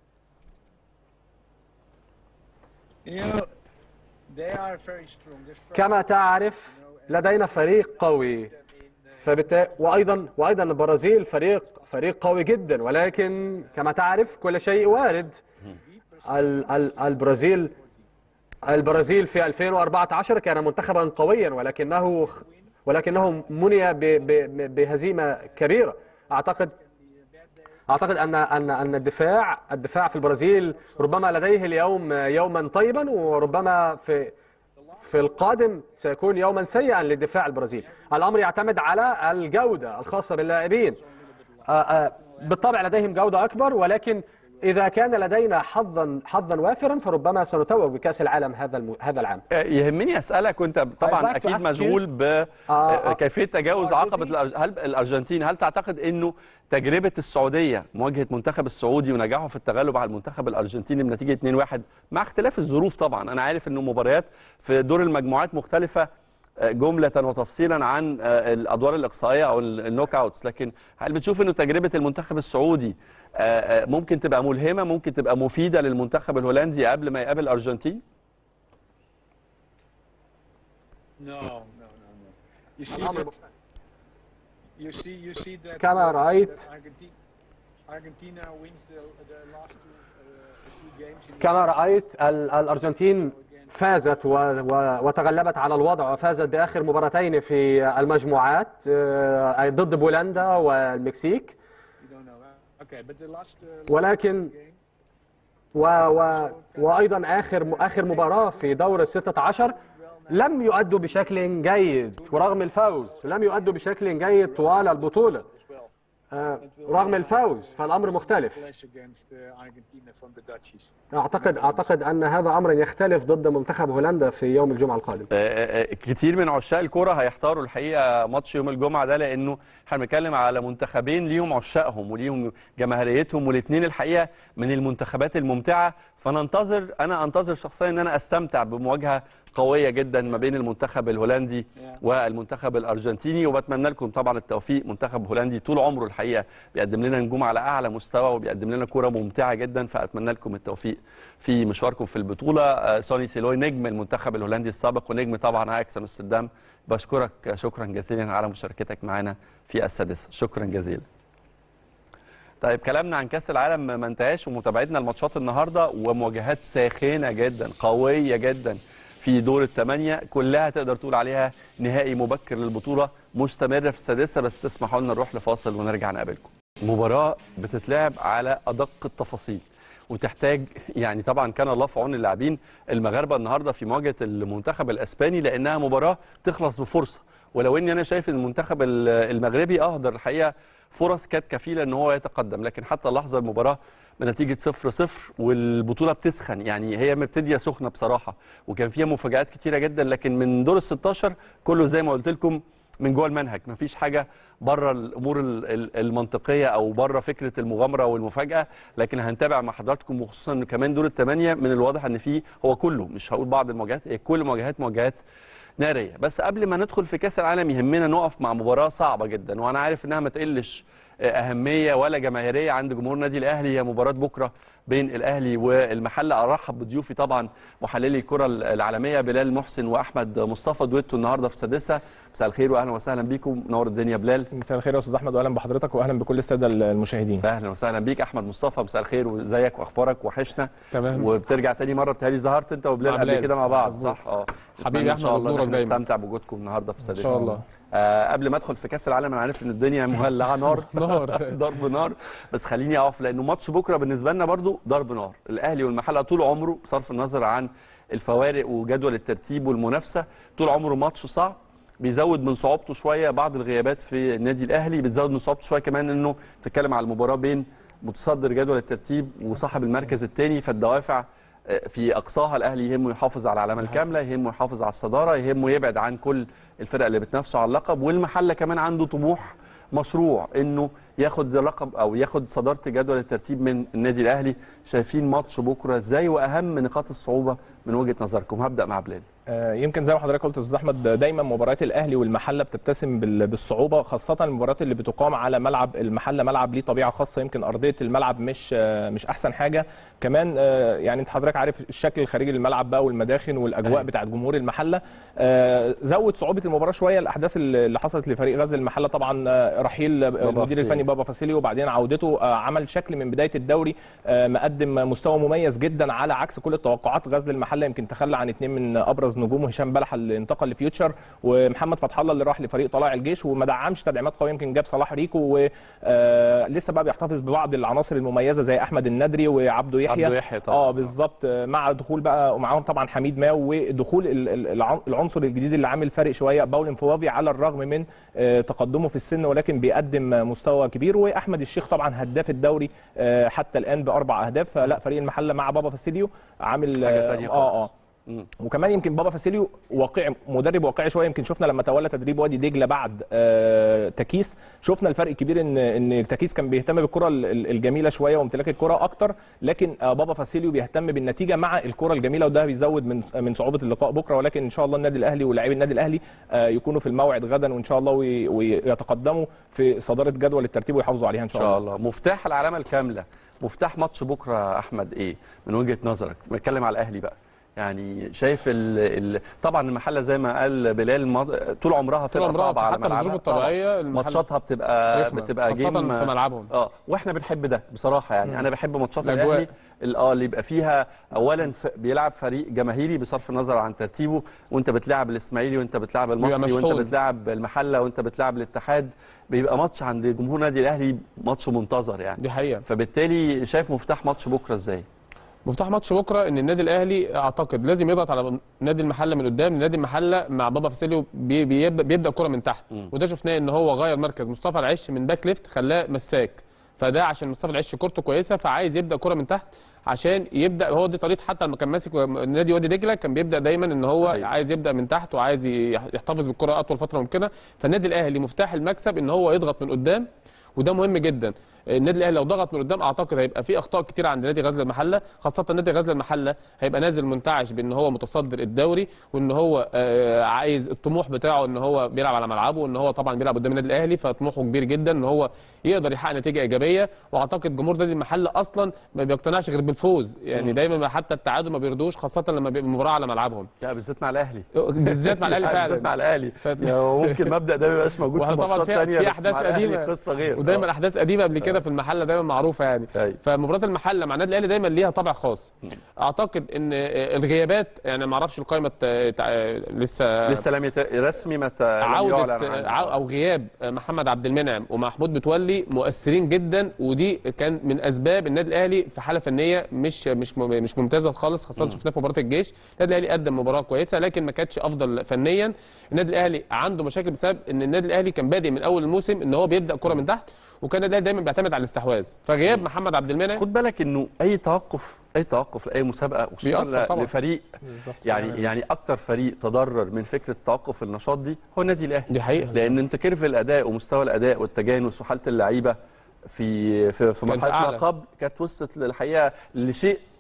you know they are very strong. There's كما تعرف لدينا فريق قوي فبالتالي وايضا وايضا البرازيل فريق فريق قوي جدا ولكن كما تعرف كل شيء وارد ال ال البرازيل البرازيل في 2014 كان منتخبا قويا ولكنه ولكنه مني ب- ب- بهزيمه كبيره اعتقد اعتقد ان ان ان الدفاع الدفاع في البرازيل ربما لديه اليوم يوما طيبا وربما في في القادم سيكون يوما سيئا للدفاع البرازيل الامر يعتمد على الجوده الخاصه باللاعبين آه، آه، بالطبع لديهم جوده اكبر ولكن اذا كان لدينا حظا حظا وافرا فربما سنتوج بكاس العالم هذا الم... هذا العام يهمني اسالك وانت طبعا like to اكيد ask you- مشغول آه. بكيفيه تجاوز are عقبه busy. الأرج- هل الارجنتين هل تعتقد انه تجربه السعوديه مواجهه منتخب السعودي ونجاحه في التغلب على المنتخب الارجنتيني بنتيجه 2-1 مع اختلاف الظروف طبعا انا عارف انه مباريات في دور المجموعات مختلفه آه، جملة وتفصيلا عن آه، الادوار الاقصائيه او ال- النوك اوتس لكن هل بتشوف انه تجربه المنتخب السعودي آه، آه، ممكن تبقى ملهمه ممكن تبقى مفيده للمنتخب الهولندي قبل ما يقابل الارجنتين No, no, no, no. You see الأمر that, you see you see that كما uh, رأيت- that Argentina, Argentina wins the the last two, uh, two games in كما رايت ال- الارجنتين فازت و... و... وتغلبت على الوضع وفازت باخر مباراتين في المجموعات آه، أي ضد بولندا والمكسيك you don't know. huh? Okay, but the last uh, ولكن game و... و... وايضا اخر اخر مباراه في دور ال 16 لم يؤدوا بشكل جيد ورغم الفوز لم يؤدوا بشكل جيد طوال البطوله as well. آه، رغم الفوز فالامر مختلف Clash against uh, Argentina from the Dutchies. اعتقد اعتقد ان هذا امر يختلف ضد منتخب هولندا في يوم الجمعه القادم آه، آه، كتير من عشاق الكرة هيحتاروا الحقيقة ماتش يوم الجمعة ده لأنه احنا بنتكلم على منتخبين ليهم عشاقهم وليهم جماهيريتهم والاثنين الحقيقة من المنتخبات الممتعة فننتظر أنا أنتظر شخصيا إن أنا أستمتع بمواجهة قوية جدا ما بين المنتخب الهولندي والمنتخب الأرجنتيني وبتمنى لكم طبعا التوفيق منتخب هولندي طول عمره الحقيقة بيقدم لنا نجوم على أعلى مستوى وبيقدم لنا كرة ممتعة جدا فأتمنى لكم التوفيق في مشواركم في البطولة آه، سوني سيلوي نجم المنتخب الهولندي السابق ونجم طبعا اياكس امستردام بشكرك شكرا جزيلا على مشاركتك معنا في السادسة شكرا جزيلا طيب كلامنا عن كاس العالم ما انتهاش ومتابعتنا الماتشات النهارده ومواجهات ساخنه جدا قويه جدا في دور الثمانيه كلها تقدر تقول عليها نهائي مبكر للبطوله مستمره في السادسه بس تسمحوا لنا نروح لفاصل ونرجع نقابلكم. مباراه بتتلعب على ادق التفاصيل وتحتاج يعني طبعا كان الله في عون اللاعبين المغاربه النهارده في مواجهه المنتخب الاسباني لانها مباراه تخلص بفرصه ولو اني انا شايف ان المنتخب ال- المغربي اهدر الحقيقه فرص كانت كفيله ان هو يتقدم لكن حتى اللحظه المباراه بنتيجه 0 0 والبطوله بتسخن يعني هي مبتديه سخنه بصراحه وكان فيها مفاجات كتيره جدا لكن من دور ال 16 كله زي ما قلت لكم من جوه المنهج مفيش حاجه بره الامور ال- ال- المنطقيه او بره فكره المغامره والمفاجاه لكن هنتابع مع حضراتكم وخصوصا ان كمان دور الثمانيه من الواضح ان فيه هو كله مش هقول بعض المواجهات هي كل المواجهات مواجهات ناريه بس قبل ما ندخل في كاس العالم يهمنا نقف مع مباراه صعبه جدا وانا عارف انها ما تقلش اهميه ولا جماهيريه عند جمهور النادي الاهلي هي مباراه بكره بين الاهلي والمحله ارحب بضيوفي طبعا محللي الكره العالميه بلال محسن واحمد مصطفى دويتو النهارده في سادسه مساء الخير واهلا وسهلا بيكم نور الدنيا بلال مساء الخير يا استاذ احمد واهلا بحضرتك واهلا بكل الساده المشاهدين اهلا وسهلا بيك احمد مصطفى مساء الخير وازيك واخبارك وحشنا تمام وبترجع تاني مره بتهيألي ظهرت انت وبلال مع قبل بلال. كده مع بعض مظبوط. صح اه حبيبي نتمنى ان شاء أحمد الله ونورك إن إحنا دايما. نستمتع بوجودكم النهارده في ان السادسه شاء الله آه قبل ما ادخل في كاس العالم انا عارف ان الدنيا مولعه نار نار. ضرب نار بس خليني اقف لانه ماتش بكره بالنسبه لنا برضو ضرب نار الاهلي والمحله طول عمره بصرف النظر عن الفوارق وجدول الترتيب والمنافسه طول عمره ماتش صعب بيزود من صعوبته شويه بعض الغيابات في النادي الاهلي بتزود من صعوبته شويه كمان انه تتكلم على المباراه بين متصدر جدول الترتيب وصاحب المركز الثاني فالدوافع آه، في اقصاها الاهلي يهمه يحافظ على العلامه الكامله يهمه يحافظ على الصداره يهمه يبعد عن كل الفرق اللي بتنافسه على اللقب والمحله كمان عنده طموح مشروع انه ياخد اللقب او ياخد صداره جدول الترتيب من النادي الاهلي شايفين ماتش بكره ازاي واهم نقاط الصعوبه من وجهه نظركم هبدا مع بلال آه، يمكن زي ما حضرتك قلت يا استاذ احمد دايما مباريات الاهلي والمحله بتتسم بال- بالصعوبه خاصه المباريات اللي بتقام على ملعب المحله ملعب ليه طبيعه خاصه يمكن ارضيه الملعب مش آه، مش احسن حاجه كمان آه، يعني انت حضرتك عارف الشكل الخارجي للملعب بقى والمداخن والاجواء أيوة. بتاعت جمهور المحله آه، زود صعوبه المباراه شويه الاحداث اللي اللي حصلت لفريق غزل المحله طبعا آه، رحيل آه، المدير فاسيليو. الفني بابا فاسيليو وبعدين عودته آه، عمل شكل من بدايه الدوري آه، مقدم مستوى مميز جدا على عكس كل التوقعات غزل المحله يمكن تخلى عن اثنين من ابرز نجومه هشام بلحه اللي انتقل لفيوتشر ومحمد فتح الله اللي راح لفريق طلائع الجيش وما دعمش تدعيمات قويه يمكن جاب صلاح ريكو ولسه بقى بيحتفظ ببعض العناصر المميزه زي احمد الندري وعبده يحيى عبده يحيى طبعا. اه بالظبط آه، مع دخول بقى ومعاهم طبعا حميد ماو ودخول ال- ال- العن- العنصر الجديد اللي عامل فارق شويه باولين فوافي على الرغم من آه، تقدمه في السن ولكن بيقدم آه، مستوى كبير واحمد الشيخ طبعا هداف الدوري آه، حتى الان باربع اهداف فلا فريق المحله مع بابا فاسيليو عامل حاجة اه تانية اه, آه مم. وكمان يمكن بابا فاسيليو واقعي مدرب واقعي شويه يمكن شفنا لما تولى تدريب وادي دجله بعد آه تكيس شفنا الفرق الكبير ان ان تكيس كان بيهتم بالكره ال- ال- الجميله شويه وامتلاك الكره اكتر لكن آه بابا فاسيليو بيهتم بالنتيجه مع الكره الجميله وده بيزود من من صعوبه اللقاء بكره ولكن ان شاء الله النادي الاهلي ولاعيبي النادي الاهلي آه يكونوا في الموعد غدا وان شاء الله وي- ويتقدموا في صداره جدول الترتيب ويحافظوا عليها ان ان شاء, شاء الله مفتاح العلامه الكامله مفتاح ماتش بكره يا احمد ايه من وجهه نظرك بنتكلم على الاهلي بقى يعني شايف ال ال طبعا المحله زي ما قال بلال مض... طول عمرها طول فرقه عمرها صعبه على حتى ملعبها بالظروف طبعاً. الطبيعيه المحل ماتشاتها بتبقى رخمة، بتبقى خاصة جيم في ملعبهم اه واحنا بنحب ده بصراحه يعني انا بحب ماتشات الأجواء. الاهلي ال- اه اللي يبقى فيها اولا ف... بيلعب فريق جماهيري بصرف النظر عن ترتيبه وانت بتلعب الاسماعيلي وانت بتلعب المصري وانت مشحون. بتلعب المحله وانت بتلعب الاتحاد بيبقى ماتش عند جمهور النادي الاهلي ماتش منتظر يعني دي حقيقه فبالتالي شايف مفتاح ماتش بكره ازاي مفتاح ماتش بكره ان النادي الاهلي اعتقد لازم يضغط على نادي المحله من قدام نادي المحله مع بابا فاسيليو بي- بيبدا بيبدا كره من تحت مم. وده شفناه ان هو غير مركز مصطفى العش من باك ليفت خلاه مساك فده عشان مصطفى العش كورته كويسه فعايز يبدا كره من تحت عشان يبدا هو دي طريقه حتى لما كان ماسك نادي وادي دجله كان بيبدا دايما ان هو أيوة. عايز يبدا من تحت وعايز يح- يحتفظ بالكره اطول فتره ممكنه فالنادي الاهلي مفتاح المكسب ان هو يضغط من قدام وده مهم جدا النادي الاهلي لو ضغط من قدام اعتقد هيبقى في اخطاء كتير عند نادي غزل المحله خاصه نادي غزل المحله هيبقى نازل منتعش بان هو متصدر الدوري وان هو آه، عايز الطموح بتاعه ان هو بيلعب على ملعبه وان هو طبعا بيلعب قدام النادي الاهلي فطموحه كبير جدا ان هو يقدر يحقق نتيجه ايجابيه واعتقد جمهور نادي المحله اصلا ما بيقتنعش غير بالفوز يعني دايما حتى التعادل ما بيرضوش خاصه لما بيبقى المباراه على ملعبهم لا بالذات مع الاهلي بالذات مع الاهلي بالذات مع فعلا الاهلي ف- يعني هو ممكن المبدا ده ما يبقاش موجود في وإحنا طبعاً ماتشات في- ثانيه في بس أحداث مع الأهلي قديمة. قصه غير ودايما آه. احداث قديمه قبل كده في المحله دايما معروفه يعني أيوة. فمباراه المحله مع النادي الاهلي دايما ليها طابع خاص اعتقد ان الغيابات يعني ما اعرفش القائمه الت- تع- لسه لسه لم يت... رسمي ما ت... لم عودة يعلن عنه. عو- او غياب محمد عبد المنعم ومحمود متولي مؤثرين جدا ودي كان من اسباب النادي الاهلي في حاله فنيه مش مش مم- مش ممتازه خالص خاصه شفناه في مباراه الجيش النادي الاهلي قدم مباراه كويسه لكن ما كانتش افضل فنيا النادي الاهلي عنده مشاكل بسبب ان النادي الاهلي كان بادئ من اول الموسم ان هو بيبدا كره من تحت وكان النادي الأهلي دايما بيعتمد على الاستحواذ فغياب محمد عبد المنعم خد بالك انه اي توقف اي توقف لاي مسابقه بيأثر وخصوصا طبعاً. لفريق يعني يعني اكتر فريق تضرر من فكره توقف النشاط دي هو النادي الاهلي دي حقيقه لان انت كيرف الاداء ومستوى الاداء والتجانس وحاله اللعيبه في في, في كان مرحله أعلى. ما قبل كانت وصلت للحقيقه لشيء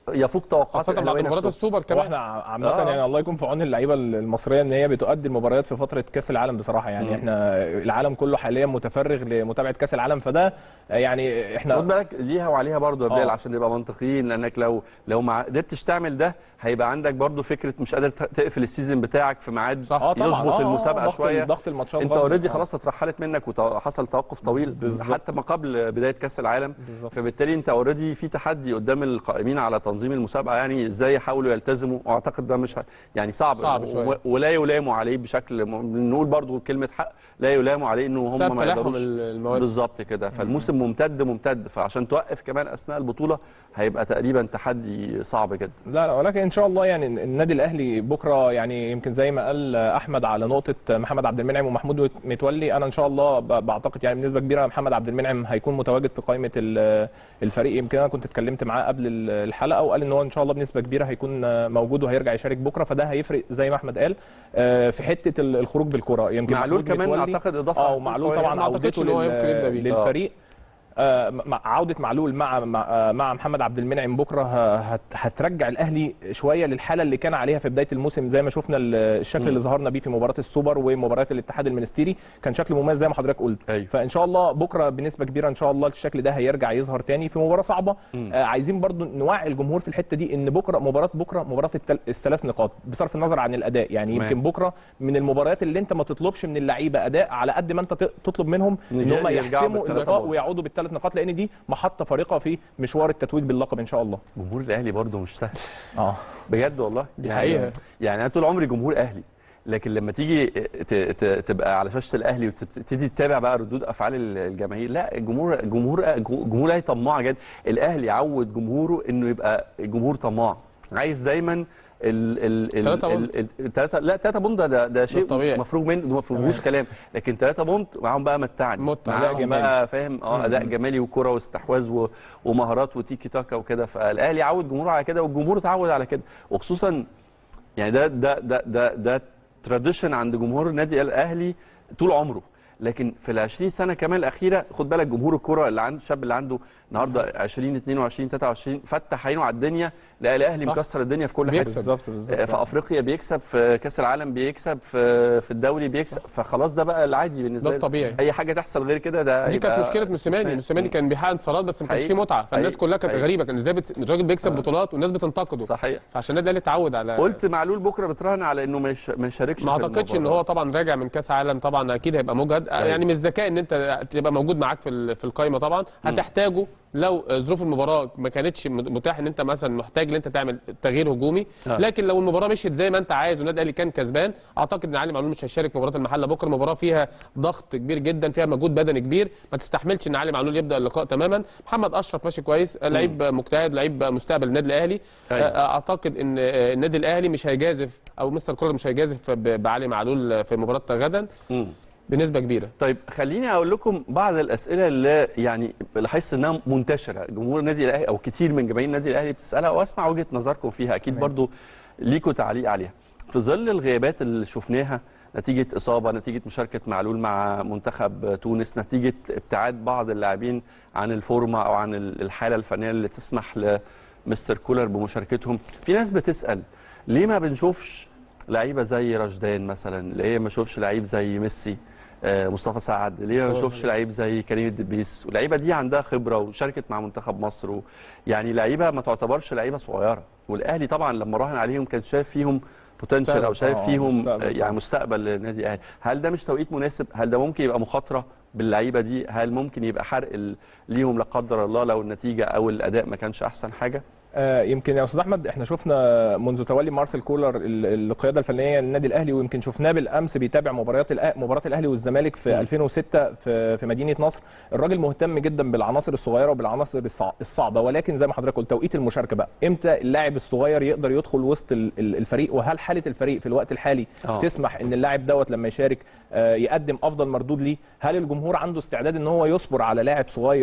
يفوق توقعات خاصه بعد الأهلاوية مباراه نفسهم. السوبر هو كمان احنا عامة آه. يعني الله يكون في عون اللعيبة المصرية ان هي بتؤدي المباريات في فترة كأس العالم بصراحة يعني احنا العالم كله حاليا متفرغ لمتابعة كأس العالم فده يعني خد احنا بالك ليها وعليها برضه يا بلال آه. عشان نبقى منطقيين لانك لو لو ما قدرتش تعمل ده هيبقى عندك برضه فكره مش قادر ت- تقفل السيزون بتاعك في ميعاد صح. اه طبعا يظبط آه، آه، المسابقه ضغط شويه ضغط الماتشات انت غصب. اوريدي آه. خلاص اترحلت منك وحصل توقف طويل بالظبط. حتى ما قبل بدايه كاس العالم بالظبط. فبالتالي انت اوريدي في تحدي قدام القائمين على تنظيم المسابقه يعني ازاي يحاولوا يلتزموا واعتقد ده مش ه- يعني صعب, صعب شوية. و- ولا يلاموا عليه بشكل م- نقول برضو كلمه حق لا يلاموا عليه انه هم بسبب ما تلاحم يقدروش المواسم بالظبط كده فالموسم ممتد ممتد فعشان توقف كمان اثناء البطوله هيبقى تقريبا تحدي صعب جدا لا لا ولكن ان شاء الله يعني النادي الاهلي بكره يعني يمكن زي ما قال احمد على نقطه محمد عبد المنعم ومحمود متولي انا ان شاء الله ب- بعتقد يعني بنسبه كبيره محمد عبد المنعم هيكون متواجد في قائمه ال- الفريق يمكن انا كنت اتكلمت معاه قبل ال- الحلقه وقال ان هو ان شاء الله بنسبه كبيره هيكون موجود وهيرجع يشارك بكره فده هيفرق زي ما احمد قال آه، في حته ال- الخروج بالكره يمكن معلول محمود كمان متولي- اعتقد اضافه اه هتكون ومعلول كويسة. طبعا ما أعتقدش عودته إن هو لل- يمكن يبدأ بيه. للفريق آه، مع عوده معلول مع مع آه، مع محمد عبد المنعم بكره ه- هت- هترجع الاهلي شويه للحاله اللي كان عليها في بدايه الموسم زي ما شفنا ال- الشكل اللي ظهرنا بيه في مباراه السوبر ومباريات الاتحاد المنستيري كان شكل مميز زي ما حضرتك قلت أيوة. فان شاء الله بكره بنسبه كبيره ان شاء الله الشكل ده هيرجع يظهر تاني في مباراه صعبه آه عايزين برضو نوعي الجمهور في الحته دي ان بكره مباراه بكره مباراه التل... الثلاث نقاط بصرف النظر عن الاداء يعني تمام. يمكن بكره من المباريات اللي انت ما تطلبش من اللعيبه اداء على قد ما انت ت- تطلب منهم ان هم يرجعوا يحسموا بالثلاث اللقاء نقاط. ويعودوا بالثلاث نقاط لان دي محطه فارقه في مشوار التتويج باللقب ان شاء الله جمهور الاهلي برضه مش سهل اه بجد والله دي يعني حقيقة. يعني انا طول عمري جمهور اهلي لكن لما تيجي ت- ت- تبقى على شاشه الاهلي وتبتدي تتابع بقى ردود افعال ال- الجماهير لا الجمهور جمهور جمهور الاهلي طماع جدا الاهلي عود جمهوره انه يبقى جمهور طماع عايز دايما ال ال ال تلاتة ال- ال- التلاتة لا تلاتة بونت ده ده شيء طبيعي. مفروغ منه ده ما فيهوش كلام لكن تلاتة بونت معاهم بقى متعني متعة. أداء معاهم جمالي. بقى فاهم اه اداء جمالي وكره واستحواذ و- ومهارات وتيكي تاكا وكده فالاهلي عود جمهوره على كده والجمهور اتعود على كده وخصوصا يعني ده ده ده ده ده تراديشن عند جمهور النادي الاهلي طول عمره لكن في ال 20 سنه كمان الاخيره خد بالك جمهور الكره اللي عنده الشاب اللي عنده النهارده 20 22 23 فتح عينه على الدنيا لا الاهلي صح. مكسر الدنيا في كل بيكسب. حته بالظبط بالظبط في افريقيا بيكسب في كاس العالم بيكسب في في الدوري بيكسب فخلاص ده بقى العادي بالنسبه ده له الطبيعي. اي حاجه تحصل غير كده ده دي يبقى كانت مشكله موسيماني استثناء. موسيماني كان بيحقق انتصارات بس ما كانش حقيقي. فيه متعه فالناس حقيقي. كلها كانت حقيقي. غريبه كان ازاي بت- الراجل بيكسب بطولات والناس بتنتقده صحيح فعشان النادي الاهلي اتعود على قلت معلول بكره بتراهن على انه ما يش- ما يشاركش ما في اعتقدش ان المباراة. هو طبعا راجع من كاس عالم طبعا اكيد هيبقى مجهد يعني مش ذكاء ان انت تبقى موجود معاك في ال- في القائمه طبعا هتحتاجه لو ظروف المباراه ما كانتش متاح ان انت مثلا محتاج ان انت تعمل تغيير هجومي آه. لكن لو المباراه مشيت زي ما انت عايز والنادي الاهلي كان كسبان اعتقد ان علي معلول مش هيشارك في مباراه المحله بكره المباراه فيها ضغط كبير جدا فيها مجهود بدني كبير ما تستحملش ان علي معلول يبدا اللقاء تماما محمد اشرف ماشي كويس لعيب مجتهد لعيب مستقبل النادي الاهلي أيوة. اعتقد ان النادي الاهلي مش هيجازف او مستر كولر مش هيجازف ب- بعلي معلول في مباراه غدا مم. بنسبه كبيره طيب خليني اقول لكم بعض الاسئله اللي يعني لاحظت انها منتشره جمهور النادي الاهلي او كتير من جماهير النادي الاهلي بتسالها واسمع وجهه نظركم فيها اكيد برضو ليكوا تعليق عليها في ظل الغيابات اللي شفناها نتيجه اصابه نتيجه مشاركه معلول مع منتخب تونس نتيجه ابتعاد بعض اللاعبين عن الفورمه او عن الحاله الفنيه اللي تسمح لمستر كولر بمشاركتهم في ناس بتسال ليه ما بنشوفش لعيبه زي رشدان مثلا ليه ما نشوفش لعيب زي ميسي آه، مصطفى سعد ليه ما مصطفى نشوفش سعد. لعيب زي كريم الدبيس واللعيبه دي عندها خبره وشاركت مع منتخب مصر و... يعني لعيبه ما تعتبرش لعيبه صغيره والاهلي طبعا لما راهن عليهم كان شايف فيهم بوتنشال او مستقبل. شايف آه، فيهم مستقبل آه، يعني طبعاً. مستقبل للنادي الاهلي هل ده مش توقيت مناسب هل ده ممكن يبقى مخاطره باللعيبه دي هل ممكن يبقى حرق ال... ليهم لا قدر الله لو النتيجه او الاداء ما كانش احسن حاجه آه، يمكن يا استاذ احمد احنا شفنا منذ تولي مارسيل كولر ال- القياده الفنيه للنادي الاهلي ويمكن شفناه بالامس بيتابع مباريات الأ- مباراه الاهلي والزمالك في 2006 في في مدينه نصر الراجل مهتم جدا بالعناصر الصغيره وبالعناصر الصع- الصعبه ولكن زي ما حضرتك قلت توقيت المشاركه بقى امتى اللاعب الصغير يقدر يدخل وسط ال- ال- الفريق وهل حاله الفريق في الوقت الحالي آه. تسمح ان اللاعب دوت لما يشارك آه، يقدم افضل مردود ليه هل الجمهور عنده استعداد ان هو يصبر على لاعب صغير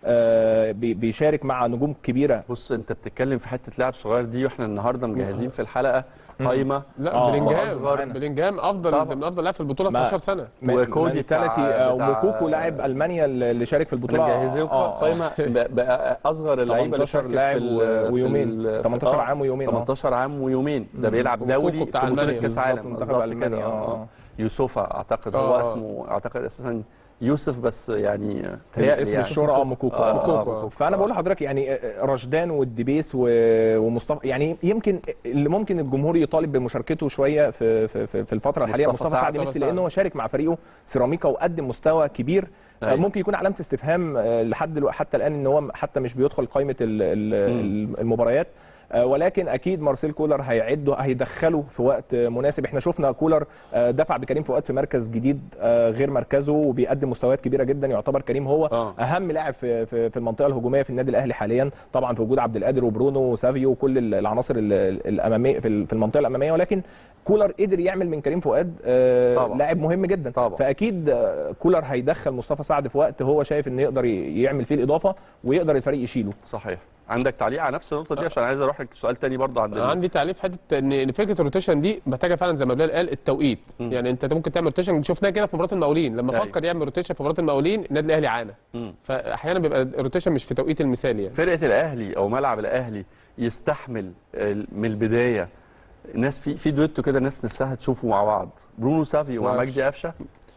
آه، بي- بيشارك مع نجوم كبيره بص انت بتتكلم في حته لاعب صغير دي واحنا النهارده مجهزين في الحلقه قايمه لا آه، بلينجهام وأصغر. بلينجهام افضل طبعا. من افضل لاعب في البطوله ما- 19 سنه وكودي بتاع- منتاليتي بتاع- وموكوكو لاعب المانيا اللي شارك في البطوله مجهزين آه، آه. قائمه ب- بقى اصغر اللعيبه اللي 18 شاركت في لاعب ال- و- في ويومين. ال- في- 18 آه، عام ويومين، آه. 18 عام ويومين ده بيلعب وكوكو دولي بتاع في بطوله ألمانيا. كاس بالظبط، عالم منتخب بالظبط ألمانيا، كده، آه. آه. يوسفا اعتقد آه، هو آه. اسمه اعتقد اساسا يوسف بس يعني هي تهيألي اسم يعني. الشهرة اه موكوكو آه، آه، موكوكو. آه، فانا بقول لحضرتك يعني رشدان والدبيس و- ومصطفى يعني يمكن اللي ممكن الجمهور يطالب بمشاركته شويه في في في في الفتره الحاليه مصطفى مصطفى سعد. سعد مصطفى ميسي سعد. لانه هو شارك مع فريقه سيراميكا وقدم مستوى كبير آه، أيوة. ممكن يكون علامه استفهام آه، لحد دلوقتي حتى الان ان هو حتى مش بيدخل قائمه ال- ال- المباريات آه، ولكن اكيد مارسيل كولر هيعده هيدخله في وقت آه، مناسب احنا شفنا كولر آه، دفع بكريم فؤاد في مركز جديد آه، غير مركزه وبيقدم مستويات كبيره جدا يعتبر كريم هو آه. اهم لاعب في في في المنطقه الهجوميه في النادي الاهلي حاليا طبعا في وجود عبد القادر وبرونو وسافيو وكل ال- العناصر ال- الاماميه في ال- في المنطقه الاماميه ولكن كولر قدر يعمل من كريم فؤاد آه، طبعا. لاعب مهم جدا طبعا. فاكيد آه، كولر هيدخل مصطفى سعد في وقت هو شايف ان يقدر ي- يعمل فيه الاضافه ويقدر الفريق يشيله صحيح عندك تعليق على نفس النقطه دي عشان عايز اروح لك سؤال تاني برضه عند انا عندي تعليق في حته ان إن فكره الروتيشن دي محتاجه فعلا زي ما بلال قال التوقيت مم. يعني انت ممكن تعمل روتيشن شفناه كده في مباراه المقاولين لما أيوة. فكر يعمل روتيشن في مباراه المقاولين النادي الاهلي عانى مم. فاحيانا بيبقى الروتيشن مش في توقيت المثالي يعني فرقه الاهلي او ملعب الاهلي يستحمل ال- من البدايه ناس في في دويتو كده ناس نفسها تشوفه مع بعض برونو سافيو مع معرفش. مجدي قفشه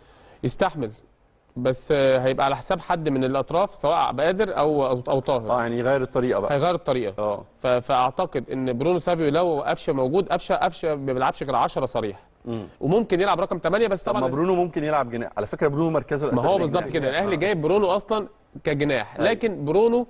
يستحمل بس آه، هيبقى على حساب حد من الاطراف سواء عبد القادر او او, أو طاهر اه يعني يغير الطريقه بقى هيغير الطريقه اه ف- فاعتقد ان برونو سافيو لو قفشه موجود قفشه قفشه ما بيلعبش غير 10 صريح مم. وممكن يلعب رقم 8 بس طب ما طبعا برونو ممكن يلعب جناح على فكره برونو مركزه ما الاساسي هو بالظبط جناح. كده الاهلي جايب برونو اصلا كجناح أيوة. لكن برونو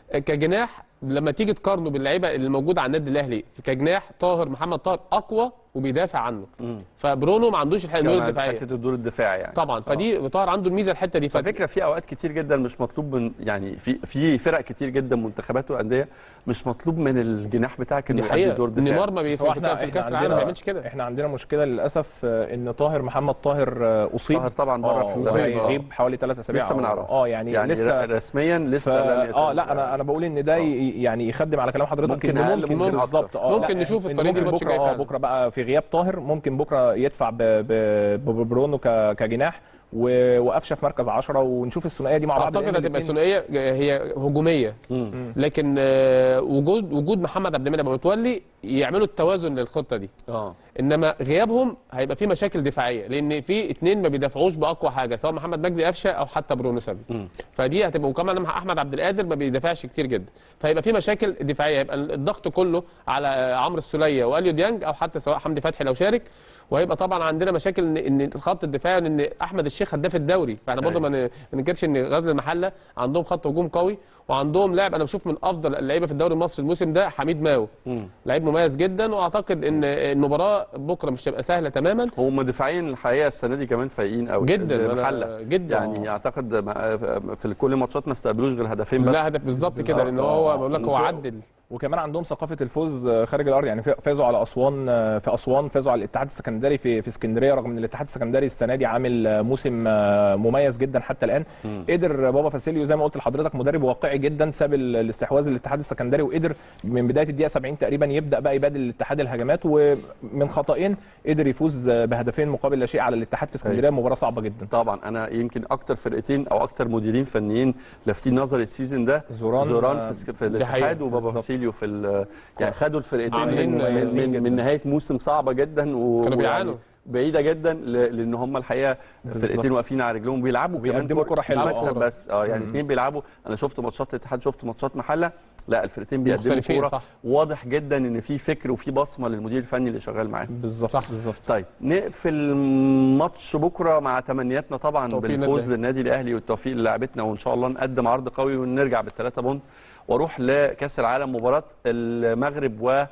كجناح لما تيجي تقارنه باللعيبه اللي موجوده على النادي الاهلي كجناح طاهر محمد طاهر اقوى وبيدافع عنه مم. فبرونو ما عندوش الحته كمان الدفاعيه حته الدور الدفاعي يعني طبعا فدي طاهر عنده الميزه الحته دي على فكره في اوقات كتير جدا مش مطلوب من يعني في في فرق كتير جدا منتخبات وانديه مش مطلوب من الجناح بتاعك دي انه يؤدي حقيقه دور دفاعي نيمار ما بي- بس هو في في كاس العالم ما بيعملش كده احنا عندنا مشكله للاسف آه، ان طاهر محمد طاهر آه، اصيب طاهر طبعا بره اه الحسابات أصيب، آه. هيغيب حوالي ثلاث اسابيع لسه ما أو- نعرفش اه يعني, يعني لسه رسميا ف... لسه لم يتم- اه لا انا انا بقول ان ده ي- يعني يخدم على كلام حضرتك ممكن إنه أقل، ممكن ممكن بالظبط أكتر. اه ممكن لا، نشوف إن الطريق دي ممكن الماتش بكره الجاي اه فعلا. بكره بقى في غياب طاهر ممكن بكره يدفع ب... ب... ب- ببرونو ك... كجناح و... وقفشه في مركز 10 ونشوف الثنائيه دي مع بعض اعتقد لأن هتبقى الاتنين- ثنائيه هي هجوميه مم. لكن آه، وجود وجود محمد عبد المنعم متولي يعملوا التوازن للخطه دي اه انما غيابهم هيبقى في مشاكل دفاعيه لان في اتنين ما بيدافعوش باقوى حاجه سواء محمد مجدي قفشه او حتى برونو سافي مم. فدي هتبقى وكمان احمد عبد القادر ما بيدافعش كتير جدا فهيبقى في مشاكل دفاعيه هيبقى الضغط كله على عمرو السوليه واليو ديانج او حتى سواء حمدي فتحي لو شارك وهيبقى طبعا عندنا مشاكل ان ان الخط الدفاعي ان احمد الشيخ هداف الدوري فاحنا برضه ما ن- ما ننكرش ان غزل المحله عندهم خط هجوم قوي وعندهم لاعب انا بشوف من افضل اللعيبه في الدوري المصري الموسم ده حميد ماو مم. لعيب مميز جدا واعتقد ان المباراه بكره مش هتبقى سهله تماما هم دفاعيا الحقيقه السنه دي كمان فايقين قوي جدا أنا- المحله جدا يعني اعتقد ما- في كل الماتشات ما استقبلوش غير هدفين بس لا هدف بالظبط كده لان بالظبط، هو آه. بقول لك هو وفوق- عدل وكمان عندهم ثقافه الفوز خارج الارض يعني فازوا على اسوان في اسوان فازوا على الاتحاد السكندري في في اسكندريه رغم ان الاتحاد السكندري السنه دي عامل موسم مميز جدا حتى الان قدر بابا فاسيليو زي ما قلت لحضرتك مدرب واقعي جدا ساب ال- الاستحواذ للاتحاد السكندري وقدر من بدايه الدقيقه 70 تقريبا يبدا بقى يبادل الاتحاد الهجمات ومن خطأين قدر يفوز بهدفين مقابل لا شيء على الاتحاد في اسكندريه مباراه صعبه جدا طبعا انا يمكن اكتر فرقتين او اكتر مديرين فنيين لافتين نظري السيزون ده زوران- زوران في, سك- في الاتحاد حقيقة. وبابا بالظبط. فاسيليو في ال- يعني خدوا الفرقتين عاملين من, من, مميزين من, جدا. من نهايه موسم صعبه جدا و كانوا ويعني بيعانوا. بعيده جدا ل- لان هم الحقيقه بالظبط. فرقتين واقفين على رجلهم بيلعبوا كمان وبيقدموا كرة مش حلوة. مكسب كرة. بس اه يعني اثنين بيلعبوا انا شفت ماتشات الاتحاد شفت ماتشات محله لا الفرقتين بيقدموا مختلفين، كوره صح. واضح جدا ان في فكر وفي بصمه للمدير الفني اللي شغال معاهم بالظبط صح. بالظبط طيب نقفل ماتش بكره مع تمنياتنا طبعا توفيق بالفوز النادي للنادي الاهلي والتوفيق للاعبتنا وان شاء الله نقدم عرض قوي ونرجع بالثلاثه بونت واروح لكاس العالم مباراه المغرب و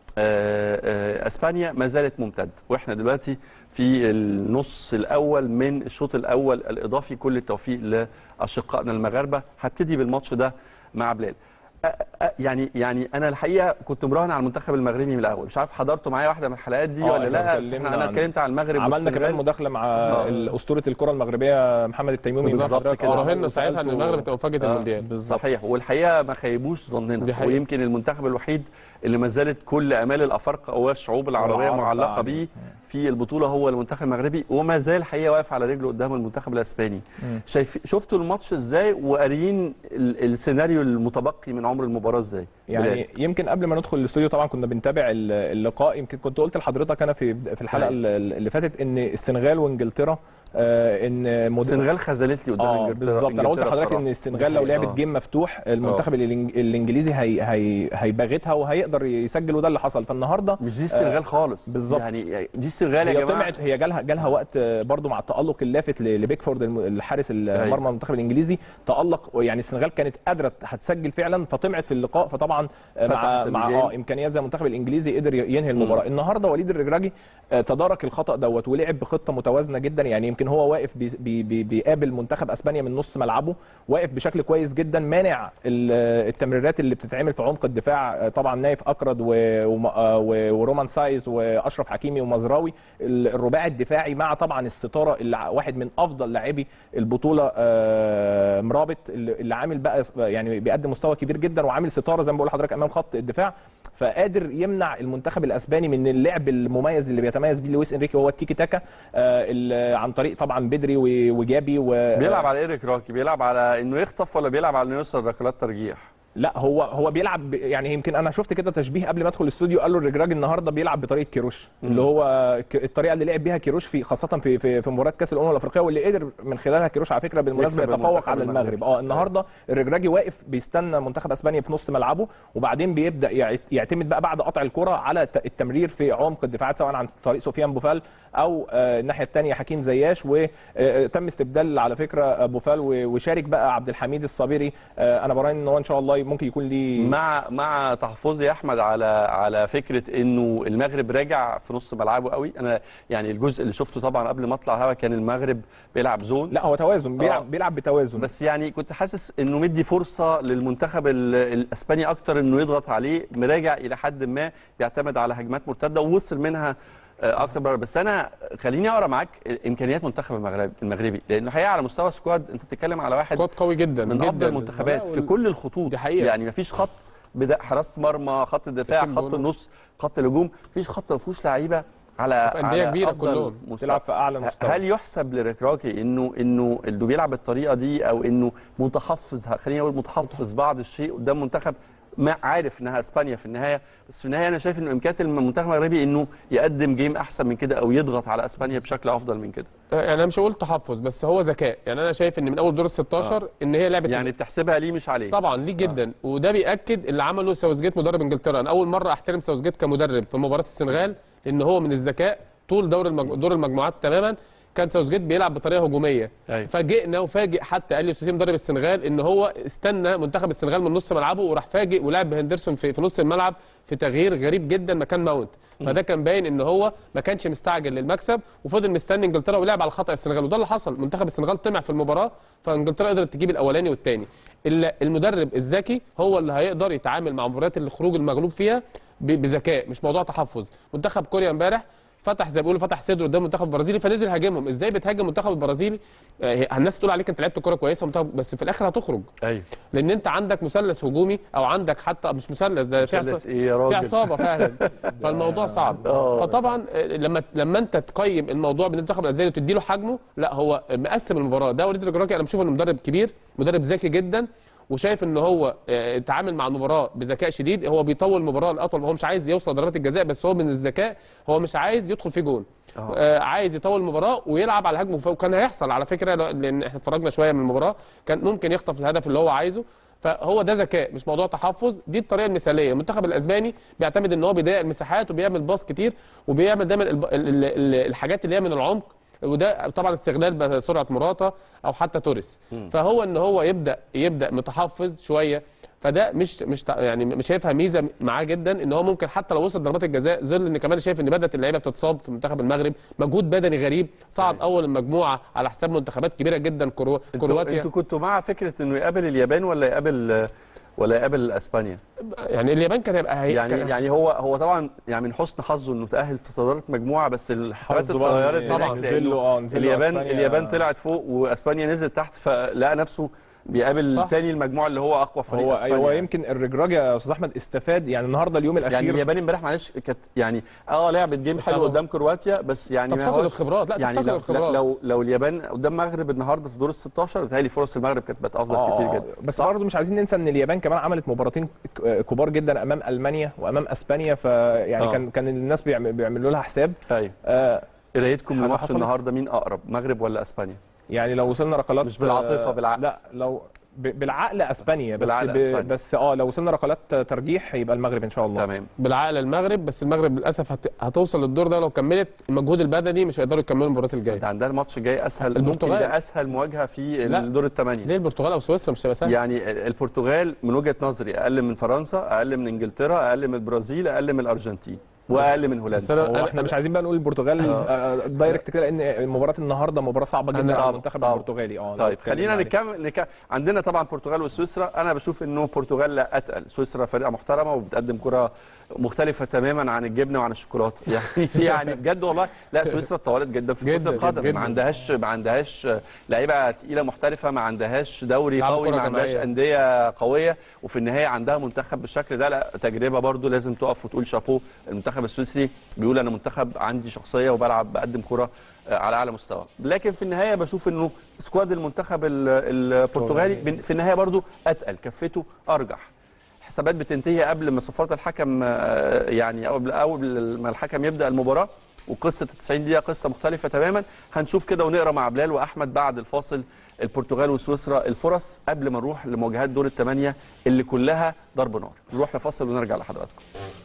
آه، آه، اسبانيا ما زالت ممتده واحنا دلوقتي في النص الاول من الشوط الاول الاضافي كل التوفيق لاشقائنا المغاربه هبتدي بالماتش ده مع بلال أ- يعني يعني انا الحقيقه كنت مراهن على المنتخب المغربي من الاول مش عارف حضرتوا معايا واحده من الحلقات دي آه، ولا إحنا لا بس اتكلمنا احنا انا عن- اتكلمت على المغرب عملنا والسنغال. كمان مداخله مع آه. اسطوره الكره المغربيه محمد التيمومي بالظبط حضرتك كده. آه، راهنا ساعتها ان وسألته- المغرب تبقى مفاجاه آه. المونديال بالظبط صحيح والحقيقه ما خيبوش دي ظننا حقيقة. ويمكن المنتخب الوحيد اللي ما زالت كل امال الافارقه او الشعوب العربيه والعرب معلقه بقى بيه في البطوله هو المنتخب المغربي وما زال الحقيقه واقف على رجله قدام المنتخب الاسباني شايف شفتوا الماتش ازاي وقاريين ال- السيناريو المتبقي من عمر المباراه ازاي يعني بلال. يمكن قبل ما ندخل الاستوديو طبعا كنا بنتابع ال- اللقاء يمكن كنت قلت لحضرتك انا في في الحلقه أيوة. اللي اللي فاتت ان السنغال وانجلترا آه، ان مد- السنغال خذلت لي قدام اه انجلترا بالظبط انا قلت إنجلترا لحضرتك بصراحة. ان السنغال لو دي حقيقة. لعبت آه. جيم مفتوح المنتخب الإنج- الانجليزي هي هي هيباغتها وهيقدر يسجل وده اللي حصل فالنهارده مش دي السنغال خالص بالظبط. يعني دي السنغال يا هي جماعه طلعت هي جالها جالها وقت آه، برضو مع التالق اللافت ل- لبيكفورد الم- الحارس المرمى المنتخب الانجليزي تالق يعني السنغال كانت قادره هتسجل فعلا فطمعت في اللقاء فطبعا آه، مع فتحت مع الجيم. اه امكانيات زي المنتخب الانجليزي قدر ي- ينهي المباراه النهارده وليد الرجراجي آه، تدارك الخطا دوت ولعب بخطه متوازنه جدا يعني يمكن هو واقف بي بي بي بيقابل منتخب اسبانيا من نص ملعبه واقف بشكل كويس جدا مانع ال- التمريرات اللي بتتعمل في عمق الدفاع آه، طبعا نايف اكرد و- وم- آه، و- ورومان سايز واشرف حكيمي ومزراوي ال- الرباعي الدفاعي مع طبعا الستاره اللي ع- واحد من افضل لاعبي البطوله آه، مرابط اللي اللي عامل بقى يعني بيقدم مستوى كبير جدا وعامل ستاره زي ما بقول لحضرتك امام خط الدفاع فقادر يمنع المنتخب الاسباني من اللعب المميز اللي بيتميز بيه لويس انريكي وهو التيكي تاكا آه، ال- عن طريق طبعا بدري و- وجابي و بيلعب على ايريك راكي بيلعب على انه يخطف ولا بيلعب على انه يوصل ركلات ترجيح لا هو هو بيلعب ب- يعني يمكن انا شفت كده تشبيه قبل ما ادخل الاستوديو قالوا الرجراج النهارده بيلعب بطريقه كيروش اللي هو ك- الطريقه اللي لعب بيها كيروش في خاصه في في في مباراه كاس الامم الافريقيه واللي قدر من خلالها كيروش على فكره بالمناسبه يكسب يتفوق المنتخب على المغربي. المغرب اه النهارده الرجراجي واقف بيستنى منتخب اسبانيا في نص ملعبه وبعدين بيبدا يع- يعتمد بقى بعد قطع الكره على ت- التمرير في عمق الدفاعات سواء عن طريق سفيان بوفال او آه، الناحيه الثانيه حكيم زياش وتم استبدال على فكره آه، بوفال و- وشارك بقى عبد الحميد الصابري آه، انا براهن ان هو ان شاء الله ممكن يكون ليه مع مع تحفظي يا احمد على على فكره انه المغرب راجع في نص ملعبه قوي انا يعني الجزء اللي شفته طبعا قبل ما اطلع الهوا كان المغرب بيلعب زون لا هو توازن بيلعب آه. بيلعب بتوازن بس يعني كنت حاسس انه مدي فرصه للمنتخب ال- الاسباني اكتر انه يضغط عليه مراجع الى حد ما بيعتمد على هجمات مرتده ووصل منها آه، اكتر بره بس انا خليني اقرا معاك امكانيات منتخب المغرب المغربي لانه الحقيقه على مستوى سكواد انت بتتكلم على واحد سكواد قوي جدا من جدا افضل المنتخبات في وال- كل الخطوط دي حقيقة. يعني مفيش خط بدا حراس مرمى خط الدفاع ياسين خط بونو. النص خط الهجوم مفيش خط ما فيهوش لعيبه على في أندية على كبيرة أفضل كلهم. مستوى. تلعب في اعلى مستوى هل يحسب لركراكي انه انه انه بيلعب بالطريقه دي او انه متحفظ خليني اقول متحفظ بعض الشيء قدام منتخب ما عارف انها اسبانيا في النهايه بس في النهايه انا شايف انه امكانيات المنتخب المغربي انه يقدم جيم احسن من كده او يضغط على اسبانيا بشكل افضل من كده يعني انا مش هقول تحفظ بس هو ذكاء يعني انا شايف ان من اول دور ال 16 ان هي لعبه يعني بتحسبها ليه مش عليه طبعا ليه جدا وده بياكد اللي عمله ساوثجيت مدرب انجلترا انا اول مره احترم ساوثجيت كمدرب في مباراه السنغال لان هو من الذكاء طول دور المج... دور المجموعات تماما كان ساوثجيت بيلعب بطريقه هجوميه أيوة. فاجئنا وفاجئ حتى قال لي سوسي مدرب السنغال ان هو استنى منتخب السنغال من نص ملعبه وراح فاجئ ولعب بهندرسون في, في نص الملعب في تغيير غريب جدا مكان ماونت فده كان باين ان هو ما كانش مستعجل للمكسب وفضل مستني انجلترا ولعب على خطا السنغال وده اللي حصل منتخب السنغال طمع في المباراه فانجلترا قدرت تجيب الاولاني والثاني المدرب الذكي هو اللي هيقدر يتعامل مع مباريات الخروج المغلوب فيها ب- بذكاء مش موضوع تحفظ منتخب كوريا امبارح فتح زي ما بيقولوا فتح صدره قدام المنتخب البرازيلي فنزل هاجمهم ازاي بتهاجم المنتخب البرازيلي آه، الناس تقول عليك انت لعبت كوره كويسه منتخب- بس في الاخر هتخرج ايوه لان انت عندك مثلث هجومي او عندك حتى مش مثلث ده في مثلث عصا- ايه يا في راجل عصابه فعلا فالموضوع صعب آه. فطبعا آه، لما لما انت تقيم الموضوع بالمنتخب الاسباني وتدي له حجمه لا هو مقسم المباراه ده وليد الجراكي انا بشوف انه مدرب كبير مدرب ذكي جدا وشايف ان هو آه، اتعامل مع المباراه بذكاء شديد هو بيطول المباراه لاطول هو مش عايز يوصل ضربات الجزاء بس هو من الذكاء هو مش عايز يدخل في جون آه عايز يطول المباراه ويلعب على الهجمه وكان هيحصل على فكره لان احنا اتفرجنا شويه من المباراه كان ممكن يخطف الهدف اللي هو عايزه فهو ده ذكاء مش موضوع تحفظ دي الطريقه المثاليه المنتخب الاسباني بيعتمد ان هو بيضيق المساحات وبيعمل باص كتير وبيعمل دايما الب- ال- ال- ال- الحاجات اللي هي من العمق وده طبعا استغلال بقى سرعه مراتا او حتى توريس فهو ان هو يبدا يبدا متحفظ شويه فده مش مش تع- يعني مش شايفها ميزه معاه جدا ان هو ممكن حتى لو وصل ضربات الجزاء ظل ان كمان شايف ان بدات اللعيبه بتتصاب في منتخب المغرب مجهود بدني غريب صعد اول المجموعه على حساب منتخبات كبيره جدا كرو... انتوا كرواتيا انتوا كنتوا مع فكره انه يقابل اليابان ولا يقابل ولا يقابل اسبانيا يعني اليابان كان هيبقى هي يعني كان- يعني هو هو طبعا يعني من حسن حظه انه تاهل في صداره مجموعه بس الحسابات حظه بقى اتغيرت إن هناك طبعاً. لأنه نزل له- آه، نزل له اليابان أسبانيا. اليابان طلعت فوق واسبانيا نزلت تحت فلقى نفسه بيقابل صح. تاني المجموعه اللي هو اقوى فريق هو اسبانيا هو يعني. يمكن الرجراج يا استاذ احمد استفاد يعني النهارده اليوم الاخير يعني اليابان امبارح معلش كانت يعني اه لعبت جيم بس حلو هو- قدام كرواتيا بس يعني ما تفتقد هوش- الخبرات لا يعني تفتقد لو, الخبرات لو لو اليابان قدام المغرب النهارده في دور ال 16 بتهيألي فرص المغرب كانت بقت افضل آه، كتير آه، جدا بس برضه مش عايزين ننسى ان اليابان كمان عملت مباراتين ك- كبار جدا امام المانيا وامام اسبانيا فيعني آه. كان كان الناس بيعم- بيعملوا لها حساب ايوه آه قرايتكم حاجة لماتش حصلت؟ النهارده مين اقرب مغرب ولا اسبانيا يعني لو وصلنا ركلات مش بالعاطفة، آه، بالعقل. لا لو ب- بالعقل اسبانيا بس بالعقل ب- أسبانيا. بس اه لو وصلنا ركلات ترجيح يبقى المغرب ان شاء الله تمام بالعقل المغرب بس المغرب للاسف هت... هتوصل للدور ده لو كملت المجهود البدني مش هيقدروا يكملوا المباريات الجايه ده عندنا الماتش الجاي اسهل ممكن البرتغال. ده اسهل مواجهه في لا. الدور الثمانيه ليه البرتغال او سويسرا مش هيبقى سهل يعني البرتغال من وجهه نظري اقل من فرنسا اقل من انجلترا اقل من البرازيل اقل من الارجنتين واقل من بس هولندا انا هو احنا مش عايزين بقى نقول البرتغال آه، دايركت كده لان مباراه النهارده مباراه صعبه أنا- جدا على طبعاً، المنتخب طبعاً. البرتغالي اه لو طيب اتكلمنا خلينا عليه. نكمل نك... عندنا طبعا البرتغال وسويسرا انا بشوف انه البرتغال لا اتقل سويسرا فرقه محترمه وبتقدم كره مختلفه تماما عن الجبنه وعن الشوكولاته يعني يعني بجد والله لا سويسرا اتطورت جدا في كره جداً، القدم جداً. ما عندهاش ما عندهاش لعيبه تقيله محترفه ما عندهاش دوري يلعبوا قوي كرة ما عندهاش جماعية. انديه قويه وفي النهايه عندها منتخب بالشكل ده لا تجربه برضو لازم تقف وتقول شابو المنتخب السويسري بيقول انا منتخب عندي شخصيه وبلعب بقدم كره آه، على اعلى مستوى لكن في النهايه بشوف انه سكواد المنتخب ال- البرتغالي بن- في النهايه برضو اتقل كفته ارجح حسابات بتنتهي قبل ما صفاره الحكم آه، يعني او قبل قبل ما الحكم يبدا المباراه وقصه 90 دقيقه قصه مختلفه تماما هنشوف كده ونقرا مع بلال واحمد بعد الفاصل البرتغال وسويسرا الفرص قبل ما نروح لمواجهات دور الثمانيه اللي كلها ضرب نار نروح لفاصل ونرجع لحضراتكم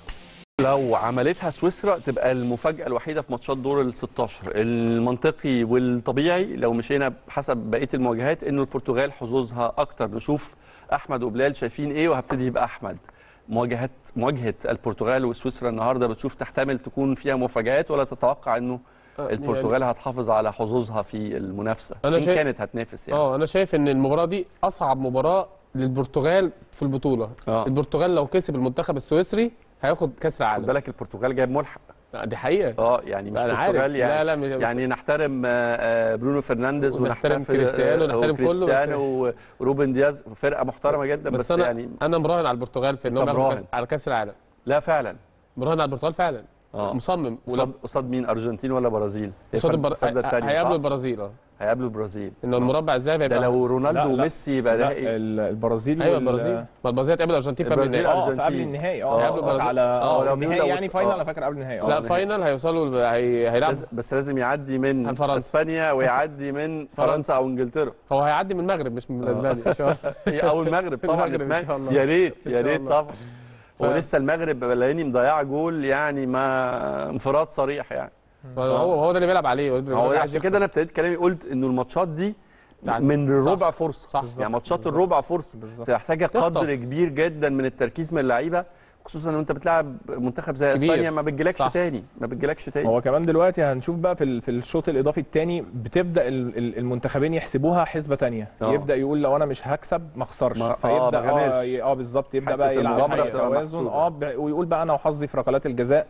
لو عملتها سويسرا تبقى المفاجاه الوحيده في ماتشات دور ال 16 المنطقي والطبيعي لو مشينا بحسب بقيه المواجهات انه البرتغال حظوظها اكتر نشوف احمد وبلال شايفين ايه وهبتدي باحمد مواجهات مواجهه البرتغال وسويسرا النهارده بتشوف تحتمل تكون فيها مفاجات ولا تتوقع انه آه، البرتغال هتحافظ على حظوظها في المنافسه أنا ان شايف- كانت هتنافس يعني اه انا شايف ان المباراه دي اصعب مباراه للبرتغال في البطوله آه. البرتغال لو كسب المنتخب السويسري هياخد كاس خد العالم بالك البرتغال جايب ملحق لا، دي حقيقه اه يعني مش أنا عارف. برتغال يعني لا، لا، مش- بس- يعني نحترم آه، آه، برونو فرنانديز ونحترم ونحتفل- كريستيانو، آه، ونحترم كله، بس- وكريستيانو وروبن دياز فرقه محترمه جدا بس, بس, انا يعني انا مراهن على البرتغال في انهم طب ياخدوا راهن. كاس على كاس العالم لا فعلا مراهن على البرتغال فعلا اه مصمم قصاد قصاد مين ارجنتين ولا برازيل هي قصاد فرد- البر... الفرده الثانيه هيقابلوا صح البرازيل اه هيقابلوا البرازيل ان المربع الذهبي ده هيبقى لو رونالدو لا، لا. وميسي يبقى لا نهائي ال- البرازيل ايوه وال- البرازيل ما البرازيل هتقابل الارجنتين في قبل البرازيل النهائي أرجنتين. اه في قبل النهائي آه، اه هيقابلوا قصدك البرازيل. على آه، اه لو النهائي بيقولوا- يعني فاينل آه. انا فاكر قبل النهائي لا اه فاينل هيوصلوا هي... هيلعبوا لازم- بس لازم يعدي من فرنسا. اسبانيا ويعدي من فرنسا او انجلترا هو هيعدي من المغرب مش من اسبانيا ان شاء الله او المغرب طبعا المغرب إن كمان. شاء الله. يا ريت إن يا شاء ريت الله. طبعا هو ف- لسه المغرب لاني مضيعه جول يعني ما انفراد صريح يعني هو هو ده اللي بيلعب عليه هو ده اللي هو عايز عشان يخطف. كده انا ابتديت كلامي قلت انه الماتشات دي بتاعت- من الربع صح. فرصه صح. يعني ماتشات الربع فرصه بالظبط. محتاجه تخطف. قدر كبير جدا من التركيز من اللعيبه خصوصا لو انت بتلعب منتخب زي كبير. اسبانيا ما بتجيلكش صح. تاني ما بتجيلكش تاني هو كمان دلوقتي هنشوف بقى في ال- في الشوط الاضافي الثاني بتبدا ال- ال- المنتخبين يحسبوها حسبه ثانيه آه. يبدا يقول لو انا مش هكسب ما اخسرش ما- آه، فيبدا ما اه غامرش. ي- اه بالظبط يبدا حتة بقى يلعب المغامرة على بتبقى توازن محسوبة. اه ب- ويقول بقى انا وحظي في ركلات الجزاء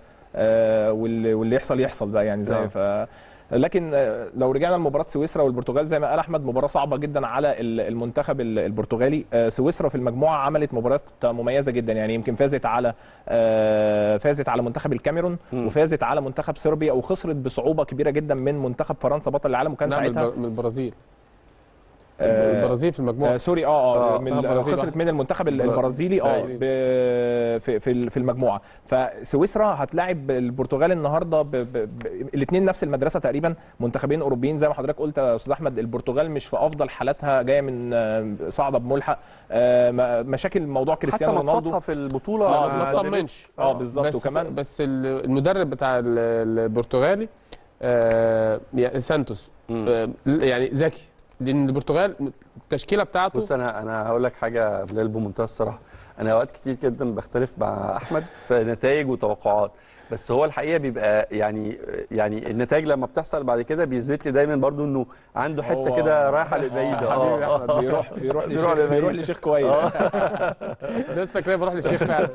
آه واللي واللي يحصل يحصل بقى يعني آه. زي ف لكن آه، لو رجعنا لمباراه سويسرا والبرتغال زي ما قال احمد مباراه صعبه جدا على ال- المنتخب ال- البرتغالي آه، سويسرا في المجموعه عملت مباراه مميزه جدا يعني يمكن فازت على آه، فازت على منتخب الكاميرون وفازت على منتخب صربيا وخسرت بصعوبه كبيره جدا من منتخب فرنسا بطل العالم وكان نعم من ساعتها البر- من البرازيل آه، البرازيل في المجموعه آه سوري اه اه آه، من منتخب البرازيل خسرت واحد. من المنتخب ال- البرا- البرازيلي اه أيوة. ب- في في ال- في المجموعه فسويسرا هتلاعب البرتغال النهارده ب... ب... ب... الاثنين نفس المدرسه تقريبا منتخبين اوروبيين زي ما حضرتك قلت يا استاذ احمد البرتغال مش في افضل حالاتها جايه من آه، صاعده بملحق آه، م- مشاكل موضوع حتى كريستيانو رونالدو ماتشاتها في البطوله آه، ما مع- تطمنش اه بالظبط بس وكمان بس ال- المدرب بتاع ال- البرتغالي آه يعني سانتوس مم. آه يعني ذكي لان البرتغال التشكيله بتاعته بص انا انا هقول لك حاجه بلال بمنتهى الصراحه انا اوقات كتير جدا بختلف مع احمد في نتائج وتوقعات بس هو الحقيقه بيبقى يعني يعني النتائج لما بتحصل بعد كده بيثبت لي دايما برضو انه عنده حته هو- كده رايحه لبعيد حبيبي اه احمد بيروح بيروح بيروح لشيخ لبعيد. بيروح لشيخ كويس الناس فاكره بروح للشيخ فعلا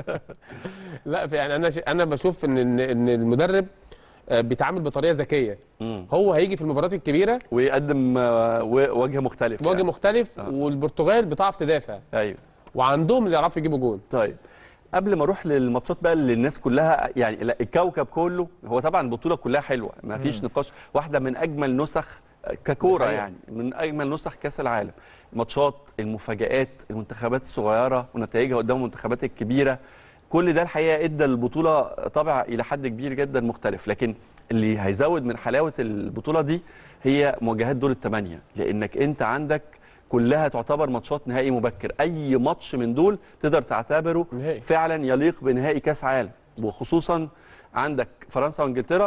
لا يعني انا ش... انا بشوف ان ان إن المدرب آه، بيتعامل بطريقه ذكيه مم. هو هيجي في المباريات الكبيره ويقدم آه، و- وجه مختلف وجه يعني. مختلف آه. والبرتغال بتعرف تدافع ايوه وعندهم اللي يعرفوا يجيبوا جول طيب قبل ما اروح للماتشات بقى اللي الناس كلها يعني لا الكوكب كله هو طبعا البطوله كلها حلوه ما فيش نقاش واحده من اجمل نسخ ككوره الحقيقة. يعني من اجمل نسخ كاس العالم الماتشات المفاجات المنتخبات الصغيره ونتائجها قدام المنتخبات الكبيره كل ده الحقيقه ادى البطوله طابع الى حد كبير جدا مختلف لكن اللي هيزود من حلاوه البطوله دي هي مواجهات دور الثمانيه لانك انت عندك كلها تعتبر ماتشات نهائي مبكر اي ماتش من دول تقدر تعتبره نهائي. فعلا يليق بنهائي كاس عالم وخصوصا عندك فرنسا وانجلترا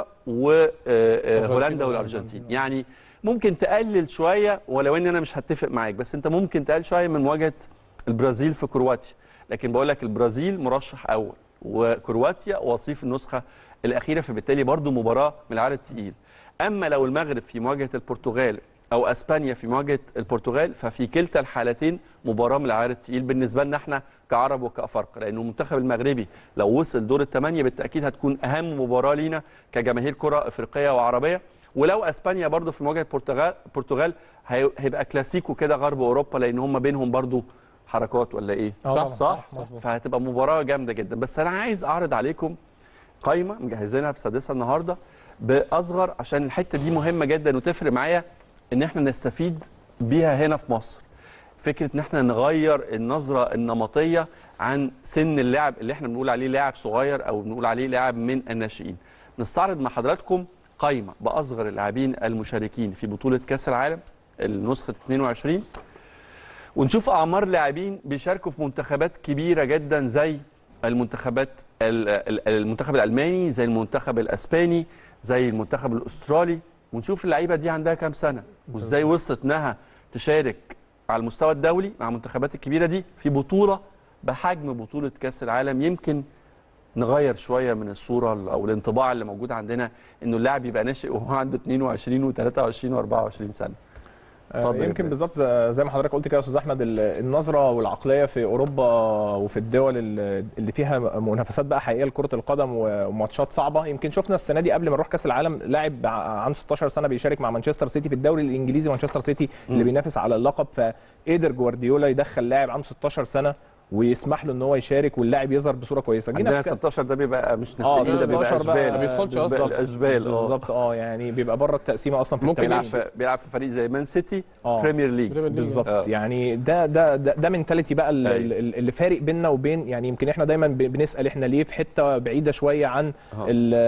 وهولندا والارجنتين يعني ممكن تقلل شويه ولو ان انا مش هتفق معاك بس انت ممكن تقلل شويه من مواجهه البرازيل في كرواتيا لكن بقول لك البرازيل مرشح اول وكرواتيا وصيف النسخه الاخيره فبالتالي برضو مباراه من العيار التقيل اما لو المغرب في مواجهه البرتغال او اسبانيا في مواجهه البرتغال ففي كلتا الحالتين مباراه من العيار التقيل بالنسبه لنا احنا كعرب وكافارقه لانه المنتخب المغربي لو وصل دور الثمانيه بالتاكيد هتكون اهم مباراه لينا كجماهير كره افريقيه وعربيه ولو اسبانيا برضو في مواجهه البرتغال البرتغال هي- هيبقى كلاسيكو كده غرب اوروبا لان هم بينهم برضو حركات ولا ايه آه صح، طبعاً. صح, صح، مظبوط. فهتبقى مباراه جامده جدا بس انا عايز اعرض عليكم قايمه مجهزينها في سادسه النهارده باصغر عشان الحته دي مهمه جدا وتفرق معايا ان احنا نستفيد بيها هنا في مصر فكره ان احنا نغير النظره النمطيه عن سن اللاعب اللي احنا بنقول عليه لاعب صغير او بنقول عليه لاعب من الناشئين نستعرض مع حضراتكم قايمه باصغر اللاعبين المشاركين في بطوله كاس العالم النسخه 22 ونشوف اعمار لاعبين بيشاركوا في منتخبات كبيره جدا زي المنتخبات ال- ال- المنتخب الالماني زي المنتخب الاسباني زي المنتخب الاسترالي ونشوف اللعيبه دي عندها كام سنه وازاي وصلت انها تشارك على المستوى الدولي مع المنتخبات الكبيره دي في بطوله بحجم بطوله كاس العالم يمكن نغير شويه من الصوره او الانطباع اللي موجود عندنا انه اللاعب يبقى ناشئ وهو عنده 22 و23 و24 سنه اتفضل آه، يا يمكن إبراهيم. بالظبط زي ما حضرتك قلت كده يا استاذ احمد ال- النظره والعقليه في اوروبا وفي الدول ال- اللي فيها منافسات بقى حقيقيه لكره القدم وماتشات صعبه يمكن شفنا السنه دي قبل ما نروح كاس العالم لاعب ع- عنده 16 سنه بيشارك مع مانشستر سيتي في الدوري الانجليزي مانشستر سيتي اللي بينافس على اللقب فقدر جوارديولا يدخل لاعب عنده 16 سنه ويسمح له ان هو يشارك واللاعب يظهر بصوره كويسه عندنا في- 16 ده بيبقى مش اه ناشئين ده بيبقى 16 بقى اشبال ما بيدخلش بيبقى أصلاً. الاشبال اه بالظبط اه يعني بيبقى بره التقسيمه اصلا في ممكن بيلعب التمرين. في بيلعب في فريق زي مان سيتي آه. بريمير ليج بريمير ليج. بالظبط آه. يعني ده ده ده, ده منتاليتي بقى ال- أيوة. ال- اللي فارق بيننا وبين يعني يمكن احنا دايما ب- بنسال احنا ليه في حته بعيده شويه عن آه.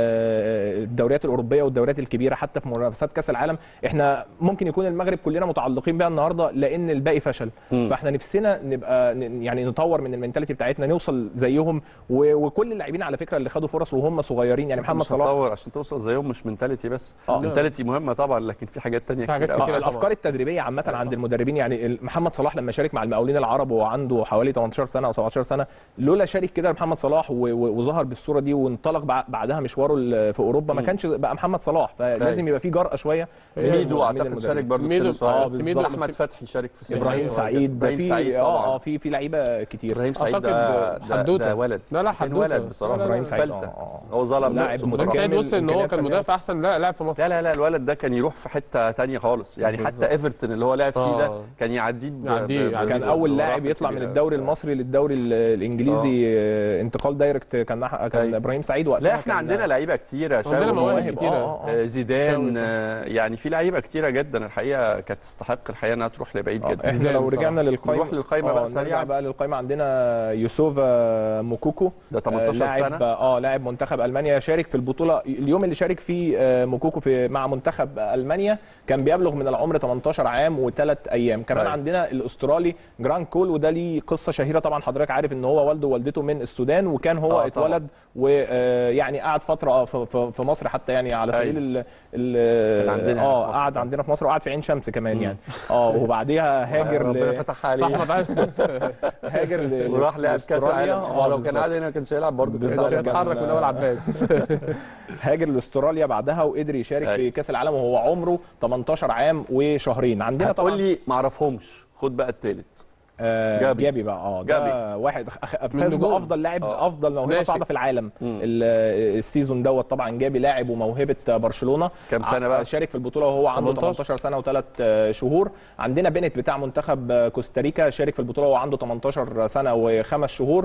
ال- الدوريات الاوروبيه والدوريات الكبيره حتى في منافسات كاس العالم احنا ممكن يكون المغرب كلنا متعلقين بيها النهارده لان الباقي فشل مم. فاحنا نفسنا نبقى ن- يعني نطور من المنتاليتي بتاعتنا نوصل زيهم و- وكل اللاعبين على فكره اللي خدوا فرص وهم صغيرين يعني بس محمد مش صلاح هتطور عشان توصل زيهم مش منتاليتي بس آه. منتاليتي مهمه طبعا لكن في حاجات تانية في حاجات كتير كتير. أوي. طبعاً. الافكار التدريبيه عامه عند المدربين يعني ال- محمد صلاح لما شارك مع المقاولين العرب وهو عنده حوالي 18 سنه او 17 سنه لولا شارك كده محمد صلاح و- و- وظهر بالصوره دي وانطلق بع- بعدها مشواره ال- في اوروبا ما مم. كانش بقى محمد صلاح فلازم يبقى في جرأه شويه من ميدو الم- من اعتقد المدربين. شارك برضه في ميدو- سن صغير آه، بس ميدو- احمد فتحي شارك في سن ابراهيم صغير. سعيد ده ابراهيم في سعيد اه طبعا اه في في لعيبه كتير ابراهيم سعيد أعتقد ده ده, حدوتة. ده ولد لا لا كان حدوتة ولد لا، بصراحه لا، لا. ابراهيم سعيد فلتة. اه هو ظلم لاعب نفسه متكامل. بصراحه ابراهيم سعيد وصل ان هو إمكانيات كان فنية. مدافع احسن لا لاعب في مصر لا لا لا الولد ده كان يروح في حته تانية خالص يعني بالظبط. حتى ايفرتون اللي هو لعب فيه ده آه. كان يعديه ب- يعديه- ب- يعديه. كان ب- اول بمراحل لاعب يطلع من كبيرة. الدوري المصري للدوري ال- الانجليزي آه، انتقال دايركت كان نح- كان أيوة. ابراهيم سعيد وقتها لا احنا كان- عندنا لعيبه كتيره عندنا شاو مواهب ومواهب. كتيرة. آه، آه. آه، زيدان شاوي صح. آه، يعني في لعيبه كتيره جدا الحقيقه كانت تستحق الحقيقه انها تروح لبعيد آه، جدا احنا زيدان لو بصراحة. رجعنا للقائمه نروح للقايمة آه، بقى نرجع سريعاً. بقى للقائمه عندنا يوسوفا موكوكو ده 18 لاعب سنه اه لاعب منتخب المانيا شارك في البطوله اليوم اللي شارك فيه آه، موكوكو في مع منتخب المانيا كان بيبلغ من العمر 18 عام وثلاث ايام كمان أيوة. عندنا الاسترالي جران كول وده ليه قصه شهيره طبعا حضرتك عارف ان هو والده ووالدته من السودان وكان هو آه، آه طبعاً. اتولد ويعني قعد فتره في- في في مصر حتى يعني على سبيل ال ال- كان عندنا هنا في اه مصر قعد فعلاً. عندنا في مصر وقعد في عين شمس كمان يعني اه وبعديها هاجر ربنا ل- فتح عليه احمد عايز هاجر ل- وراح لعب كاس لأستراليا. عالم آه، هو لو كان بالظبط. قاعد هنا ما كانش هيلعب برضه كاس بالظبط. مش عالم كان- هيتحرك من اول عباس هاجر لاستراليا بعدها وقدر يشارك أيوة. في كاس العالم وهو عمره 18 عام وشهرين عندنا هتقول طبعا لي ما اعرفهمش خد بقى التالت آه جابي. جابي بقى اه ده جابي. واحد أخ- أخ- من فاز نجوم. بافضل لاعب آه. افضل موهبه ناشئ. صاعده في العالم مم. ال- السيزون دوت طبعا جابي لاعب وموهبه برشلونه كام سنة ع- بقى؟ شارك في البطوله وهو عنده 18. 18 سنه وثلاث شهور عندنا بنت بتاع منتخب آه، كوستاريكا شارك في البطوله وهو عنده 18 سنه وخمس شهور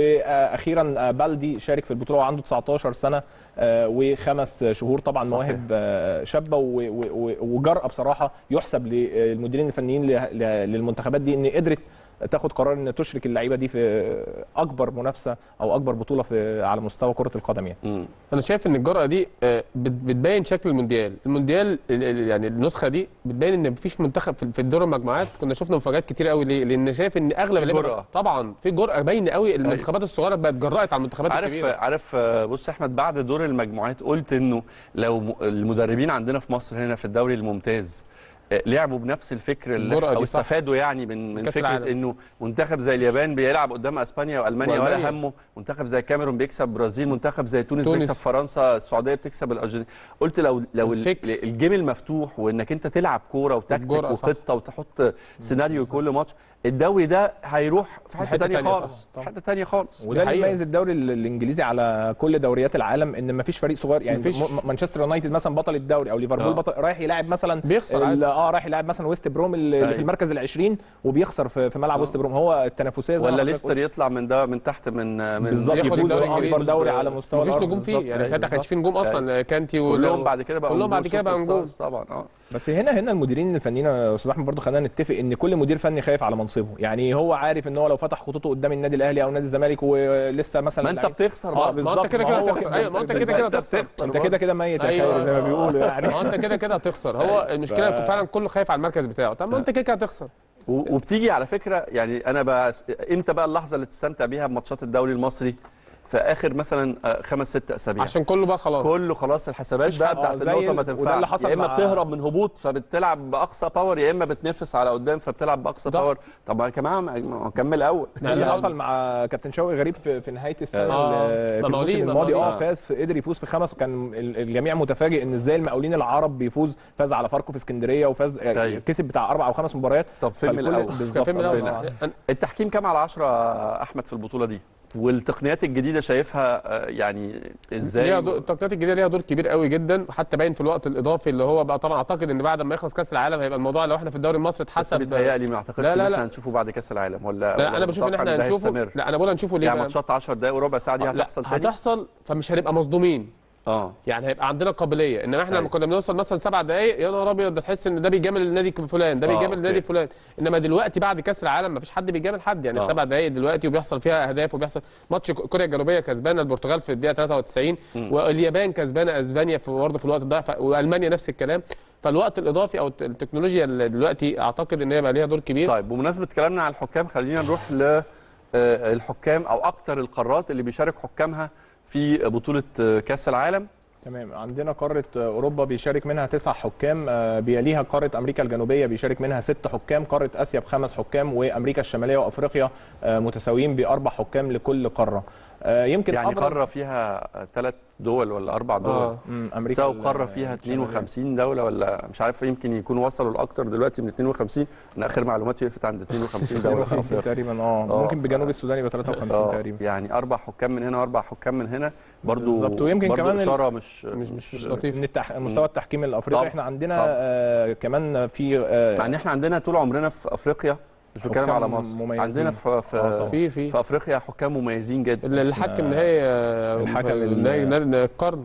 واخيرا آه، بالدي شارك في البطوله وهو عنده 19 سنه آه، وخمس شهور طبعا صحيح. مواهب آه، شابه و- و- و- وجرأه بصراحه يحسب للمديرين الفنيين ل- ل- للمنتخبات دي ان قدرت تاخد قرار ان تشرك اللعيبه دي في اكبر منافسه او اكبر بطوله في على مستوى كره القدم يعني مم. انا شايف ان الجرأه دي آه، بت- بتبين شكل المونديال المونديال ال- ال- يعني النسخه دي بتبين ان مفيش منتخب في- في الدور المجموعات كنا شفنا مفاجات كتير قوي ليه لان شايف ان اغلب اللعيبة- جرأة. طبعا في جرأه باينه قوي المنتخبات الصغيره بقت جرأت على المنتخبات عارف الكبيره عارف آه، بص يا احمد بعد دور المجموعات قلت انه لو م- المدربين عندنا في مصر هنا في الدوري الممتاز آه، لعبوا بنفس الفكر اللي الجرأة او دي صح. استفادوا يعني من من كأس فكره العالم. انه منتخب زي اليابان بيلعب قدام اسبانيا والمانيا ولا وألمانيا. همه منتخب زي الكاميرون بيكسب برازيل منتخب زي تونس, تونس. بيكسب فرنسا السعوديه بتكسب الارجنتين قلت لو لو ال- الفكر. الجيم المفتوح وانك انت تلعب كوره وتكتيك الجرأة صح. وخطه وتحط سيناريو كل ماتش الدوري ده هيروح في حته حتة ثانيه تانية، صح. خالص في حته ثانيه خالص وده اللي حقيقة. يميز الدوري ال- الانجليزي على كل دوريات العالم ان مفيش فريق صغير يعني مفيش. م- مانشستر يونايتد مثلا بطل الدوري او ليفربول آه. بطل رايح يلاعب مثلا بيخسر ال- عادي. اه رايح يلاعب مثلا ويست بروم اللي اللي أيوة. في المركز ال20 وبيخسر في في ملعب ويست بروم هو التنافسيه زي ما ولا حضرتك ليستر يطلع من ده من تحت من من بالظبط ياخد يفوز الدوري اكبر الإنجليزي. دوري على مستوى مفيش الأرض. نجوم فيه بالظبط. يعني ساعتها بالظبط. كانش فيه نجوم اصلا كانتي و- كلهم بعد كده بقى كلهم بعد كده بقى نجوم طبعا اه بس هنا هنا المديرين الفنيين يا استاذ احمد برضه خلينا نتفق ان كل مدير فني خايف على منصبه يعني هو عارف ان هو لو فتح خطوطه قدام النادي الاهلي او نادي الزمالك ولسه مثلا ما انت لعيب- بتخسر اه بقى بالظبط ما انت كده كده هو- هتخسر ايوه ما انت كده بالظبط. كده انت هتخسر بتخسر انت كده كده ميت يا أيوة. خير زي ما بيقولوا يعني ما انت كده كده هتخسر هو المشكله ف- فعلا كله خايف على المركز بتاعه طب ما انت كده كده هتخسر و- وبتيجي على فكره يعني انا بقى امتى بقى اللحظه اللي تستمتع بيها بماتشات الدوري المصري في اخر مثلا آه، خمس ست اسابيع عشان كله بقى خلاص كله خلاص الحسابات مفيش بقى حد- بتاعت اه، زي النقطه ال- ما وده تنفعش اللي حصل يا اما مع- بتهرب من هبوط فبتلعب باقصى باور يا اما بتنافس على قدام فبتلعب باقصى صح. باور طب يا جماعه ما- ما كمل اول لا، اللي لا. حصل مع كابتن شوقي غريب في, في نهايه السنه آه. ال- في مقاولين، الموسم الماضي اه مقاولين. فاز في قدر يفوز في خمس وكان ال- الجميع متفاجئ ان ازاي المقاولين العرب بيفوز فاز على فاركو في اسكندريه وفاز أيوة. كسب بتاع اربع او خمس مباريات طب فيلم فالكل- الاول بالظبط كان فيلم آه. الأول. أنا- التحكيم كام على 10 احمد في البطوله دي والتقنيات الجديده شايفها آه، يعني ازاي ليها دور التقنيات الجديده ليها دور كبير قوي جدا وحتى باين في الوقت الاضافي اللي هو بقى طبعا اعتقد ان بعد ما يخلص كاس العالم هيبقى الموضوع لو احنا في الدوري المصري بس اتحسب بيتهيألي ما اعتقدش لا، لا، ان لا. احنا هنشوفه بعد كاس العالم ولا لا ولا انا بشوف ان متوقع احنا ده هنشوفه هيستمر؟ لا انا بقول هنشوفه ليه يعني بقى؟ ماتشات 10 دقايق وربع ساعه دي لا هتحصل تاني هتحصل فمش هنبقى مصدومين اه يعني هيبقى عندنا قابليه انما احنا لما أيوة. كنا بنوصل مثلا سبع دقائق يا نهار ابيض ده تحس ان ده بيجامل النادي فلان ده آه، بيجامل النادي أوكي. فلان انما دلوقتي بعد كاس العالم مفيش حد بيجامل حد يعني آه. السبع دقائق دلوقتي وبيحصل فيها اهداف وبيحصل ماتش كوريا الجنوبيه كسبانه البرتغال في الدقيقه 93 واليابان كسبانه اسبانيا في برضه في الوقت ده ف- والمانيا نفس الكلام فالوقت الاضافي او الت- التكنولوجيا اللي دلوقتي اعتقد ان هي بقى ليها دور كبير طيب بمناسبه كلامنا عن الحكام خلينا نروح ل آه، الحكام او اكتر القارات اللي بيشارك حكامها في بطوله آه، كاس العالم تمام عندنا قاره اوروبا بيشارك منها تسع حكام آه، بيليها قاره امريكا الجنوبيه بيشارك منها ست حكام قاره اسيا بخمس حكام وامريكا الشماليه وافريقيا آه، متساويين باربع حكام لكل قاره آه، يمكن يعني أبرز- قاره فيها ثلاث دول ولا اربع دول آه. مم، امريكا تساوي ال- قاره فيها الشمالية. 52 دوله ولا مش عارف يمكن يكونوا وصلوا لاكتر دلوقتي من 52 انا اخر معلوماتي وقفت عند 52 دوله في 52 افريقيا تقريبا اه آه، ممكن ف- بجنوب السودان يبقى 53 آه، تقريبا يعني اربع حكام من هنا واربع حكام من هنا برضو بالظبط، ويمكن برضو كمان ال- اشاره مش مش مش مش لطيف من التح... مستوى التحكيم الافريقي طبعا، احنا عندنا طبعا. آه كمان في آه يعني احنا عندنا طول عمرنا في افريقيا مش بتكلم حكام على مصر مميزين. عندنا في آه، في, طبعا. في في في افريقيا حكام مميزين جدا اللي الحكم نهائي الحكم الحكم ال- نهائي القرن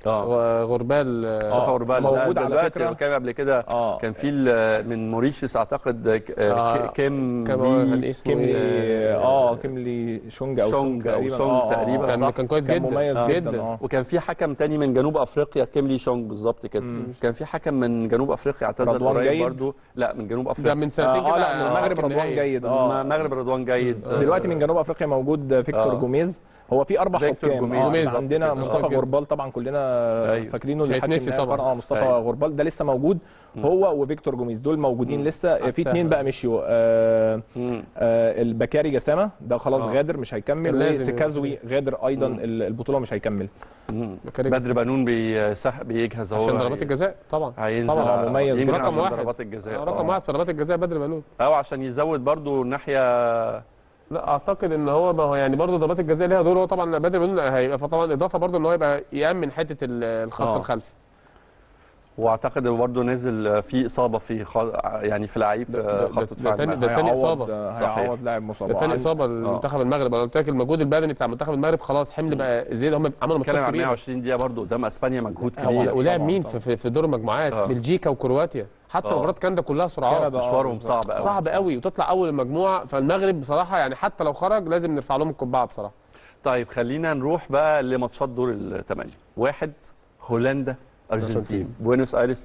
اه غربال آه، مصطفى غربال ده موجود على دلوقتي فكرة. وكان قبل كده اه كان في ال- من موريشيوس اعتقد ك- آه، ك- كيم كان لي كان اسمه كيملي ايه اه كيملي كيملي شونج او شونج أو تقريبا سونج آه، آه، تقريبا. آه. كان صح. كان كويس كان جدا مميز آه. جدا اه وكان في حكم تاني من جنوب افريقيا كيملي شونج بالظبط كده كان في حكم من جنوب افريقيا اعتزل رضوان قريب جيد؟ برضو لا من جنوب ده افريقيا من سنتين اه كده لا من المغرب حكم رضوان نهائي. جيد اه المغرب رضوان جيد آه. دلوقتي من جنوب افريقيا موجود فيكتور آه. جوميز هو في اربع فيكتور حكام جوميز. آه، جوميز. عندنا كده. مصطفى كده. غربال طبعا كلنا أيوة. فاكرينه مش الحكم هيتنسي النهائي طبعا. اه مصطفى أيوة. غربال ده لسه موجود هو وفيكتور جوميز دول موجودين لسه في الساحة. اتنين بقى مشيوا آه مم. آه البكاري جسامه ده خلاص آه. غادر مش هيكمل كان لازم وسكازوي غادر ايضا ال- البطوله مش هيكمل مم. بكاري بدر بنون بيسح بيجهز اهو عشان ضربات الجزاء طبعا هينزل طبعا على- مميز يمكن جدا. عشان رقم واحد. ضربات الجزاء رقم آه. واحد في ضربات الجزاء بدر بنون او عشان يزود برضو الناحيه لا اعتقد ان هو ما هو يعني برضه ضربات الجزاء ليها دور هو طبعا بدر بنون هيبقى طبعا اضافه برضه ان هو يبقى يامن حته ال- الخط آه. الخلفي واعتقد إنه برضه نازل في اصابه في خ... يعني في لعيب ده- ده- خط ده دفاع تاني- المغرب. ده تاني هيعوض- إصابة. صحيح. هيعوض لاعب مصاب ده تاني عن- اصابه لمنتخب المغرب انا قلت لك المجهود البدني بتاع منتخب المغرب خلاص حمل بقى زياده هم عملوا بنتكلم ماتشات عن كبيره 120 دقيقه برضه قدام اسبانيا مجهود هو- كبير ولعب طبعاً، مين طبعاً. في, في, في دور المجموعات آه. بلجيكا وكرواتيا حتى آه. مباراه كندا كلها سرعات كندا، آه، مشوارهم بالظبط. صعب قوي صعب قوي وتطلع اول المجموعه فالمغرب بصراحه يعني حتى لو خرج لازم نرفع لهم القبعه بصراحه طيب خلينا نروح بقى لماتشات دور الثمانيه واحد هولندا ارجنتين أرجنتين. بوينوس ايرس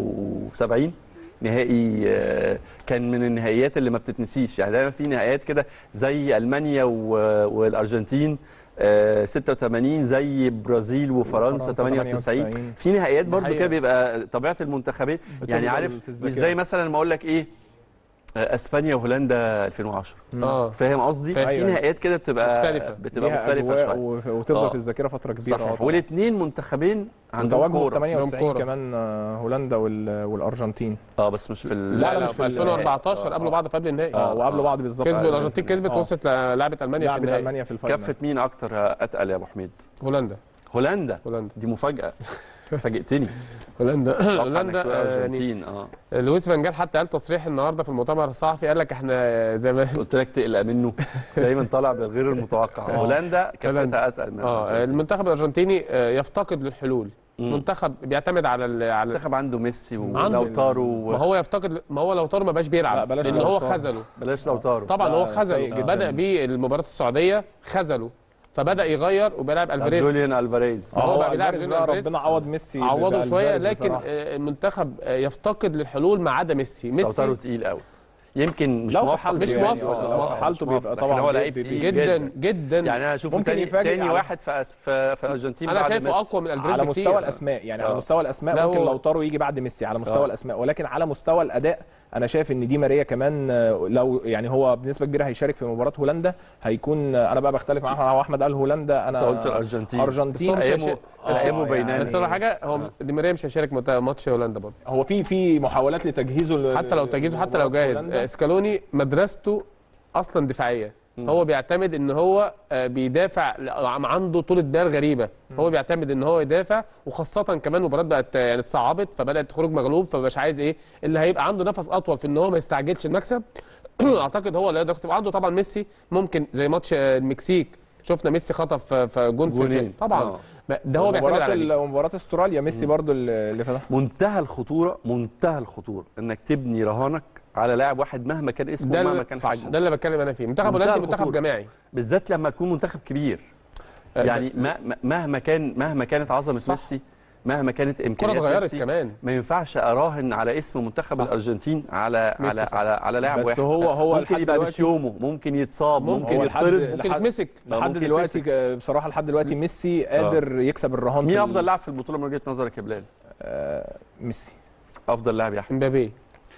78 نهائي آه، كان من النهائيات اللي ما بتتنسيش يعني دايما في نهائيات كده زي المانيا و- والارجنتين آه، 86 زي برازيل وفرنسا وفرنسا 98 98. في نهائيات برضو حقيقة. كده بيبقى طبيعه المنتخبات يعني بتفضل عارف في مش الذاكرة. زي مثلا ما اقول لك ايه آه، اسبانيا وهولندا 2010 اه فاهم قصدي فاهم. في أيوة. نهائيات كده بتبقى مختلفة. بتبقى ليها مختلفه أجواء شويه وف- وتفضل آه. في الذاكره فتره كبيره صحيح آه، والاثنين منتخبين عندهم وتواجهوا في كوره 98 كورة. كمان آه، هولندا وال- والارجنتين اه بس مش في ال- لا لا، لا مش في في 2014 آه. قابلوا بعض في قبل النهائي اه وقابلوا بعض بالظبط كسبوا الارجنتين كسبت آه. وصلت لعبه المانيا في لعبت النهائي المانيا في الفاينل كفه مين اكتر اتقل يا ابو حميد هولندا هولندا هولندا دي مفاجاه فاجئتني هولندا اتوقع انك هولندا تقول آه، يعني الارجنتين اه لويس فان جال حتى قال تصريح النهارده في المؤتمر الصحفي قال لك احنا زي ما قلت لك تقلق منه دايما طالع بالغير المتوقع هولندا كفتها هولندا. اتقل من اه الارجنتين المنتخب الارجنتيني آه، يفتقد للحلول مم. منتخب بيعتمد على ال- على المنتخب عنده ميسي عنده- ولوتارو ما هو يفتقد ما هو لو طار ما بقاش لا، بيلعب بلاش لان لو هو طار. خذله بلاش لوتارو طبعا لا، هو سيء خذله جدا. بدا بيه المباراه السعوديه خذله فبدا يغير وبيلعب الفاريز جوليان الفاريز هو هو بقى بيلعب الفاريز جوليان بقى ألفاريز. ربنا عوض ميسي عوضوا شويه بألفاريز لكن بصراحة. آه، المنتخب آه، يفتقد للحلول ما عدا ميسي لوتارو ميسي تقيل قوي يمكن مش لو في موفق حالته مش يعني، موفق، آه، مش لو موفق، في حالته مش موفق. بيبقى لكن طبعا هو بي- لعيب بي- تقيل جدا جدا يعني انا اشوفه ممكن تاني يفاجئ تاني على- واحد في أس- في في الارجنتين انا بعد شايفه ميسي. اقوى من الفاريز على بكتير. مستوى الاسماء يعني آه. على مستوى الاسماء لا، ممكن هو- لو طاروا يجي بعد ميسي على مستوى آه. الاسماء ولكن على مستوى الاداء انا شايف ان دي ماريا كمان آه، لو يعني هو بنسبه كبيره هيشارك في مباراه هولندا هيكون آه، انا بقى بختلف معاه هو احمد قال هولندا انا انت قلت الارجنتين ارجنتين بس هو مش ايامه هيشارك. ايامه آه، بيناني بس ولا حاجه هو دي ماريا مش هيشارك مت- ماتش هولندا برضه هو في في محاولات لتجهيزه ل- حتى لو تجهيزه حتى لو لمباراة جاهز هولندا. آه، اسكالوني مدرسته اصلا دفاعيه هو بيعتمد ان هو آه، بيدافع ل- عنده طولة بال غريبه هو بيعتمد ان هو يدافع وخاصه كمان المباراه بقت آه، يعني اتصعبت فبدات تخرج مغلوب فمش عايز ايه اللي هيبقى عنده نفس اطول في ان هو ما يستعجلش المكسب اعتقد هو اللي يقدر يكتب عنده طبعا ميسي ممكن زي ماتش آه، المكسيك شفنا ميسي خطف آه، في جون في جونين. طبعا آه. ما- ده هو بيعتمد مباراة على ال- دي. ومباراة استراليا ميسي برضو اللي اللي فتح منتهى الخطوره منتهى الخطوره انك تبني رهانك على لاعب واحد مهما كان اسمه ده ومهما اللي كان صح حجمه ده اللي بتكلم انا فيه منتخب منتهى هولندي منتخب الخطورة. جماعي بالذات لما تكون منتخب كبير آه، يعني ما ما- مهما كان مهما كانت عظمه صح. ميسي مهما كانت الكره امكانيات اتغيرت ميسي كمان ما ينفعش اراهن على اسم منتخب صح. الارجنتين على ميسي على صح. على على لاعب بس واحد هو هو ممكن لحد يبقى دلوقتي- مش يومه ممكن يتصاب ممكن. ممكن هو لحد- يطرد ممكن لحد- يتمسك لحد ممكن دلوقتي يتمسك. ك- بصراحة لحد دلوقتي ميسي قادر يكسب الرهان مين في افضل ال- لاعب في البطوله من وجهه نظرك يا بلال آه، ميسي افضل لاعب يا احمد امبابي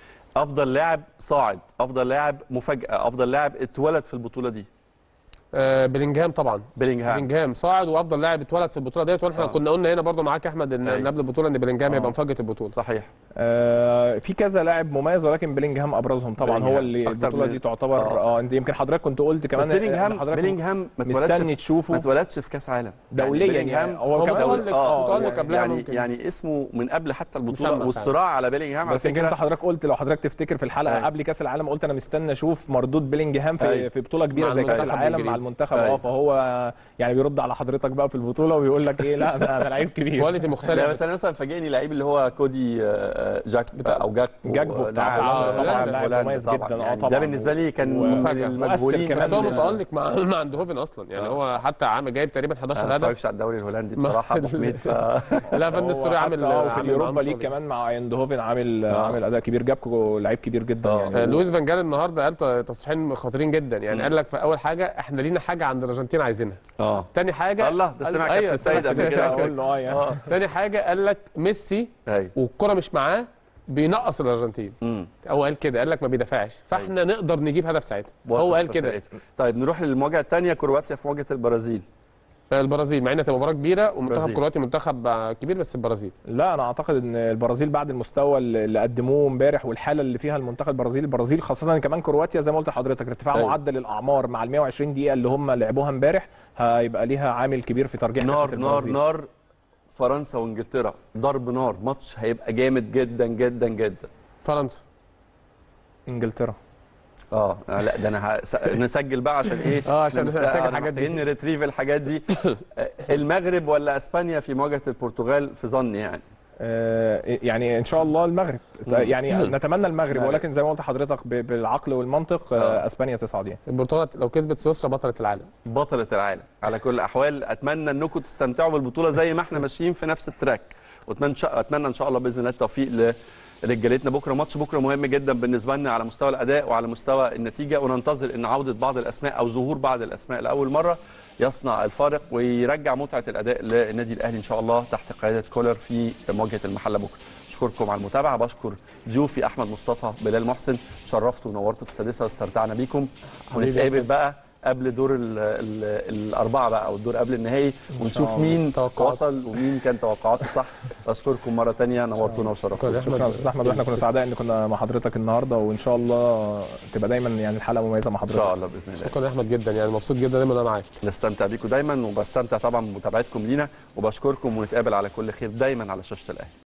افضل لاعب صاعد افضل لاعب مفاجاه افضل لاعب اتولد في البطوله دي آه بلينجهام طبعا بيلينغهام بلينجهام صاعد وافضل لاعب اتولد في البطوله ديت واحنا آه. كنا قلنا هنا برضه معاك يا احمد ان أيوة. إن قبل البطوله ان بلينجهام آه. هيبقى مفاجاه البطوله صحيح آه، في كذا لاعب مميز ولكن بلينجهام ابرزهم طبعا بيلينجهام هو اللي أكتر البطوله من- دي تعتبر آه. اه انت يمكن حضرتك كنت قلت بس كمان بيلينغهام إن حضرتك بيلينغهام ما اتولدش مستني في- ما تشوفه اتولدش في كاس عالم دوليا يعني بيلينغهام هو هو كمان متألق- آه، متألق يعني قبلها يعني, ممكن. يعني اسمه من قبل حتى البطوله مسمى والصراع على بيلينغهام على بس يمكن انت فكره حضرتك قلت لو حضرتك تفتكر في الحلقه أيوة. قبل كاس العالم قلت انا مستني اشوف مردود بيلينجهام في أيوة. في بطوله كبيره مع زي كاس المنتخب العالم مع الإنجليزي. المنتخب أيوة. اه فهو يعني بيرد على حضرتك بقى في البطوله ويقول لك ايه لا انا أنا لعيب كبير كواليتي لا مختلف بس انا مثلا فاجئني لعيب اللي هو كودي آه، جاك او جاك جاكبو بتاع هولندا طبعا لاعب مميز جدا اه يعني طبعا ده بالنسبه لي كان و- من مفاجأة. المجهولين مؤثر بس هو كمان. متالق مع مع اندهوفن اصلا يعني آه. هو حتى عامل جايب تقريبا 11 انا ما هدف اتفرجش على الدوري الهولندي ما- بصراحه ابو حميد ف لا فان هو نيستلروي حتى عامل اه في عامل اليوروبا معاهم ليج شغل. كمان مع ايندهوفن عامل آه. عامل اداء كبير جابكو لعيب كبير جدا آه. آه، يعني لويس فان جال النهارده قال ت- تصريحين خطيرين جدا يعني مم. قال لك في اول حاجه احنا لينا حاجه عند الارجنتين عايزينها اه تاني حاجه الله ده قال- سمع أيوة، كابتن سيد سمع قبل كابتن كده سيد. اقول له اه يعني اه تاني حاجه قال لك ميسي ايوه والكره مش معاه بينقص الارجنتين امم هو قال كده قال لك ما بيدافعش فاحنا نقدر نجيب هدف ساعتها هو قال كده طيب نروح للمواجهه الثانيه كرواتيا في مواجهه البرازيل البرازيل مع انها تبقى مباراه كبيره ومنتخب البرازيل. كرواتيا منتخب آه، كبير بس البرازيل لا انا اعتقد ان البرازيل بعد المستوى اللي اللي قدموه امبارح والحاله اللي فيها المنتخب البرازيلي البرازيل خاصه كمان كرواتيا زي ما قلت لحضرتك ارتفاع أيوة. معدل الاعمار مع ال 120 دقيقه اللي هم لعبوها امبارح هيبقى ليها عامل كبير في ترجيح نار كفة نار البرازيل. نار فرنسا وانجلترا ضرب نار ماتش هيبقى جامد جدا جدا جدا فرنسا انجلترا اه لا ده انا هس... نسجل بقى عشان ايه آه، عشان نمست- نحتاج آه، الحاجات دي. محتاجين نريتريف الحاجات دي آه، المغرب ولا اسبانيا في مواجهه البرتغال في ظني يعني آه، يعني ان شاء الله المغرب يعني نتمنى المغرب المغرب. ولكن زي ما قلت لحضرتك ب- بالعقل والمنطق آه. آه، اسبانيا تصعد يعني البرتغال لو كسبت سويسرا بطله العالم بطلة العالم على كل الأحوال أتمنى أنكم تستمتعوا بالبطولة زي ما احنا ماشيين في نفس التراك وأتمنى أتمنى إن شاء الله بإذن الله التوفيق لرجالتنا بكرة ماتش بكرة مهم جدا بالنسبة لنا على مستوى الأداء وعلى مستوى النتيجة وننتظر أن عودة بعض الأسماء أو ظهور بعض الأسماء لأول مرة يصنع الفارق ويرجع متعة الأداء للنادي الأهلي إن شاء الله تحت قيادة كولر في مواجهة المحلة بكرة أشكركم على المتابعة بشكر ضيوفي أحمد مصطفى بلال محسن شرفتوا ونورتوا في السادسة واستمتعنا بيكم ونتقابل بقى قبل دور ال ال الاربعه بقى او الدور قبل النهائي ونشوف الله. مين توقعات. وصل ومين كان توقعاته صح بشكركم مره تانية نورتونا وشرفتونا شكرا استاذ احمد واحنا كنا سعداء ان كنا مع حضرتك النهارده وان شاء الله تبقى دايما يعني الحلقه مميزه مع ان حضرتك شاء الله باذن الله شكرا يا احمد جدا يعني مبسوط جدا دايما انا معاك نستمتع بيكم دايما وبستمتع طبعا بمتابعتكم لينا وبشكركم ونتقابل على كل خير دايما على شاشه الاهلي